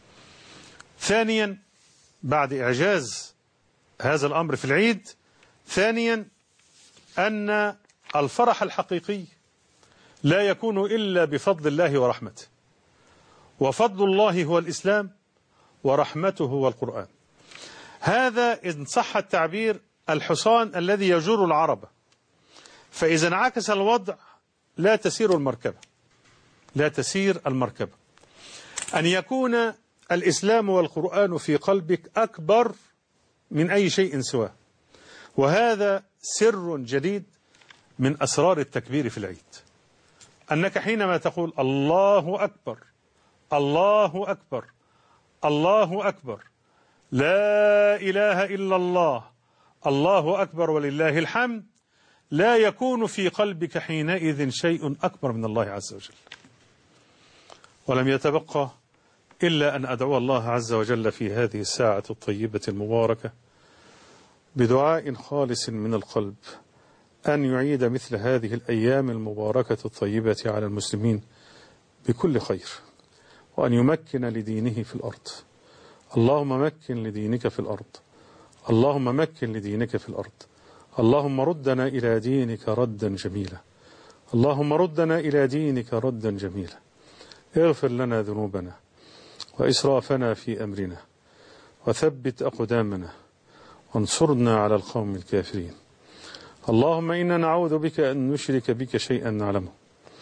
ثانيا بعد إعجاز هذا الأمر في العيد ثانيا أن الفرح الحقيقي لا يكون إلا بفضل الله ورحمته وفضل الله هو الإسلام ورحمته هو القرآن هذا إن صح التعبير الحصان الذي يجر العربة فإذا انعكس الوضع لا تسير المركبة لا تسير المركبة أن يكون الإسلام والقرآن في قلبك أكبر من أي شيء سواه وهذا سر جديد من أسرار التكبير في العيد أنك حينما تقول الله أكبر الله أكبر الله أكبر لا إله إلا الله الله أكبر ولله الحمد لا يكون في قلبك حينئذ شيء أكبر من الله عز وجل ولم يتبقى إلا أن أدعو الله عز وجل في هذه الساعة الطيبة المباركة بدعاء خالص من القلب أن يعيد مثل هذه الأيام المباركة الطيبة على المسلمين بكل خير وأن يمكن لدينه في الأرض اللهم مكن لدينك في الأرض اللهم مكن لدينك في الأرض اللهم ردنا إلى دينك ردا جميلا اللهم ردنا إلى دينك ردا جميلا اغفر لنا ذنوبنا وإسرافنا في أمرنا وثبت أقدامنا وانصرنا على القوم الكافرين اللهم إنا نعوذ بك أن نشرك بك شيئا نعلمه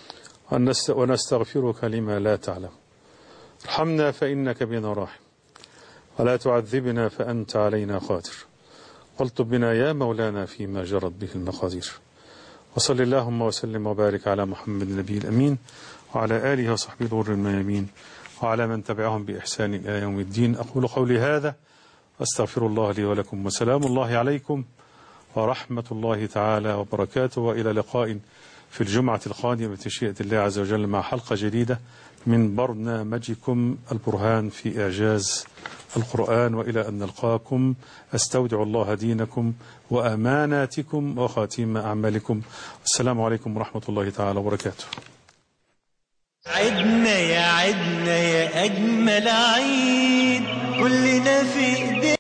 ونستغفرك لما لا تعلم ارحمنا فإنك بنا راحم ولا تعذبنا فأنت علينا قادر والطب بنا يا مولانا فيما جرت به المقادير وصل اللهم وسلم وبارك على محمد النبي الأمين وعلى آله وصحبه الغر الميامين وعلى من تبعهم بإحسان إلى يوم الدين أقول قولي هذا أستغفر الله لي ولكم وسلام الله عليكم ورحمة الله تعالى وبركاته وإلى لقاء في الجمعة القادمة بشيئة الله عز وجل مع حلقة جديدة من برنامجكم البرهان في إعجاز القرآن وإلى أن نلقاكم أستودع الله دينكم وأماناتكم وخاتيم أعمالكم السلام عليكم ورحمة الله تعالى وبركاته عدنا يا عدنا يا أجمل عيد كلنا في إيدينا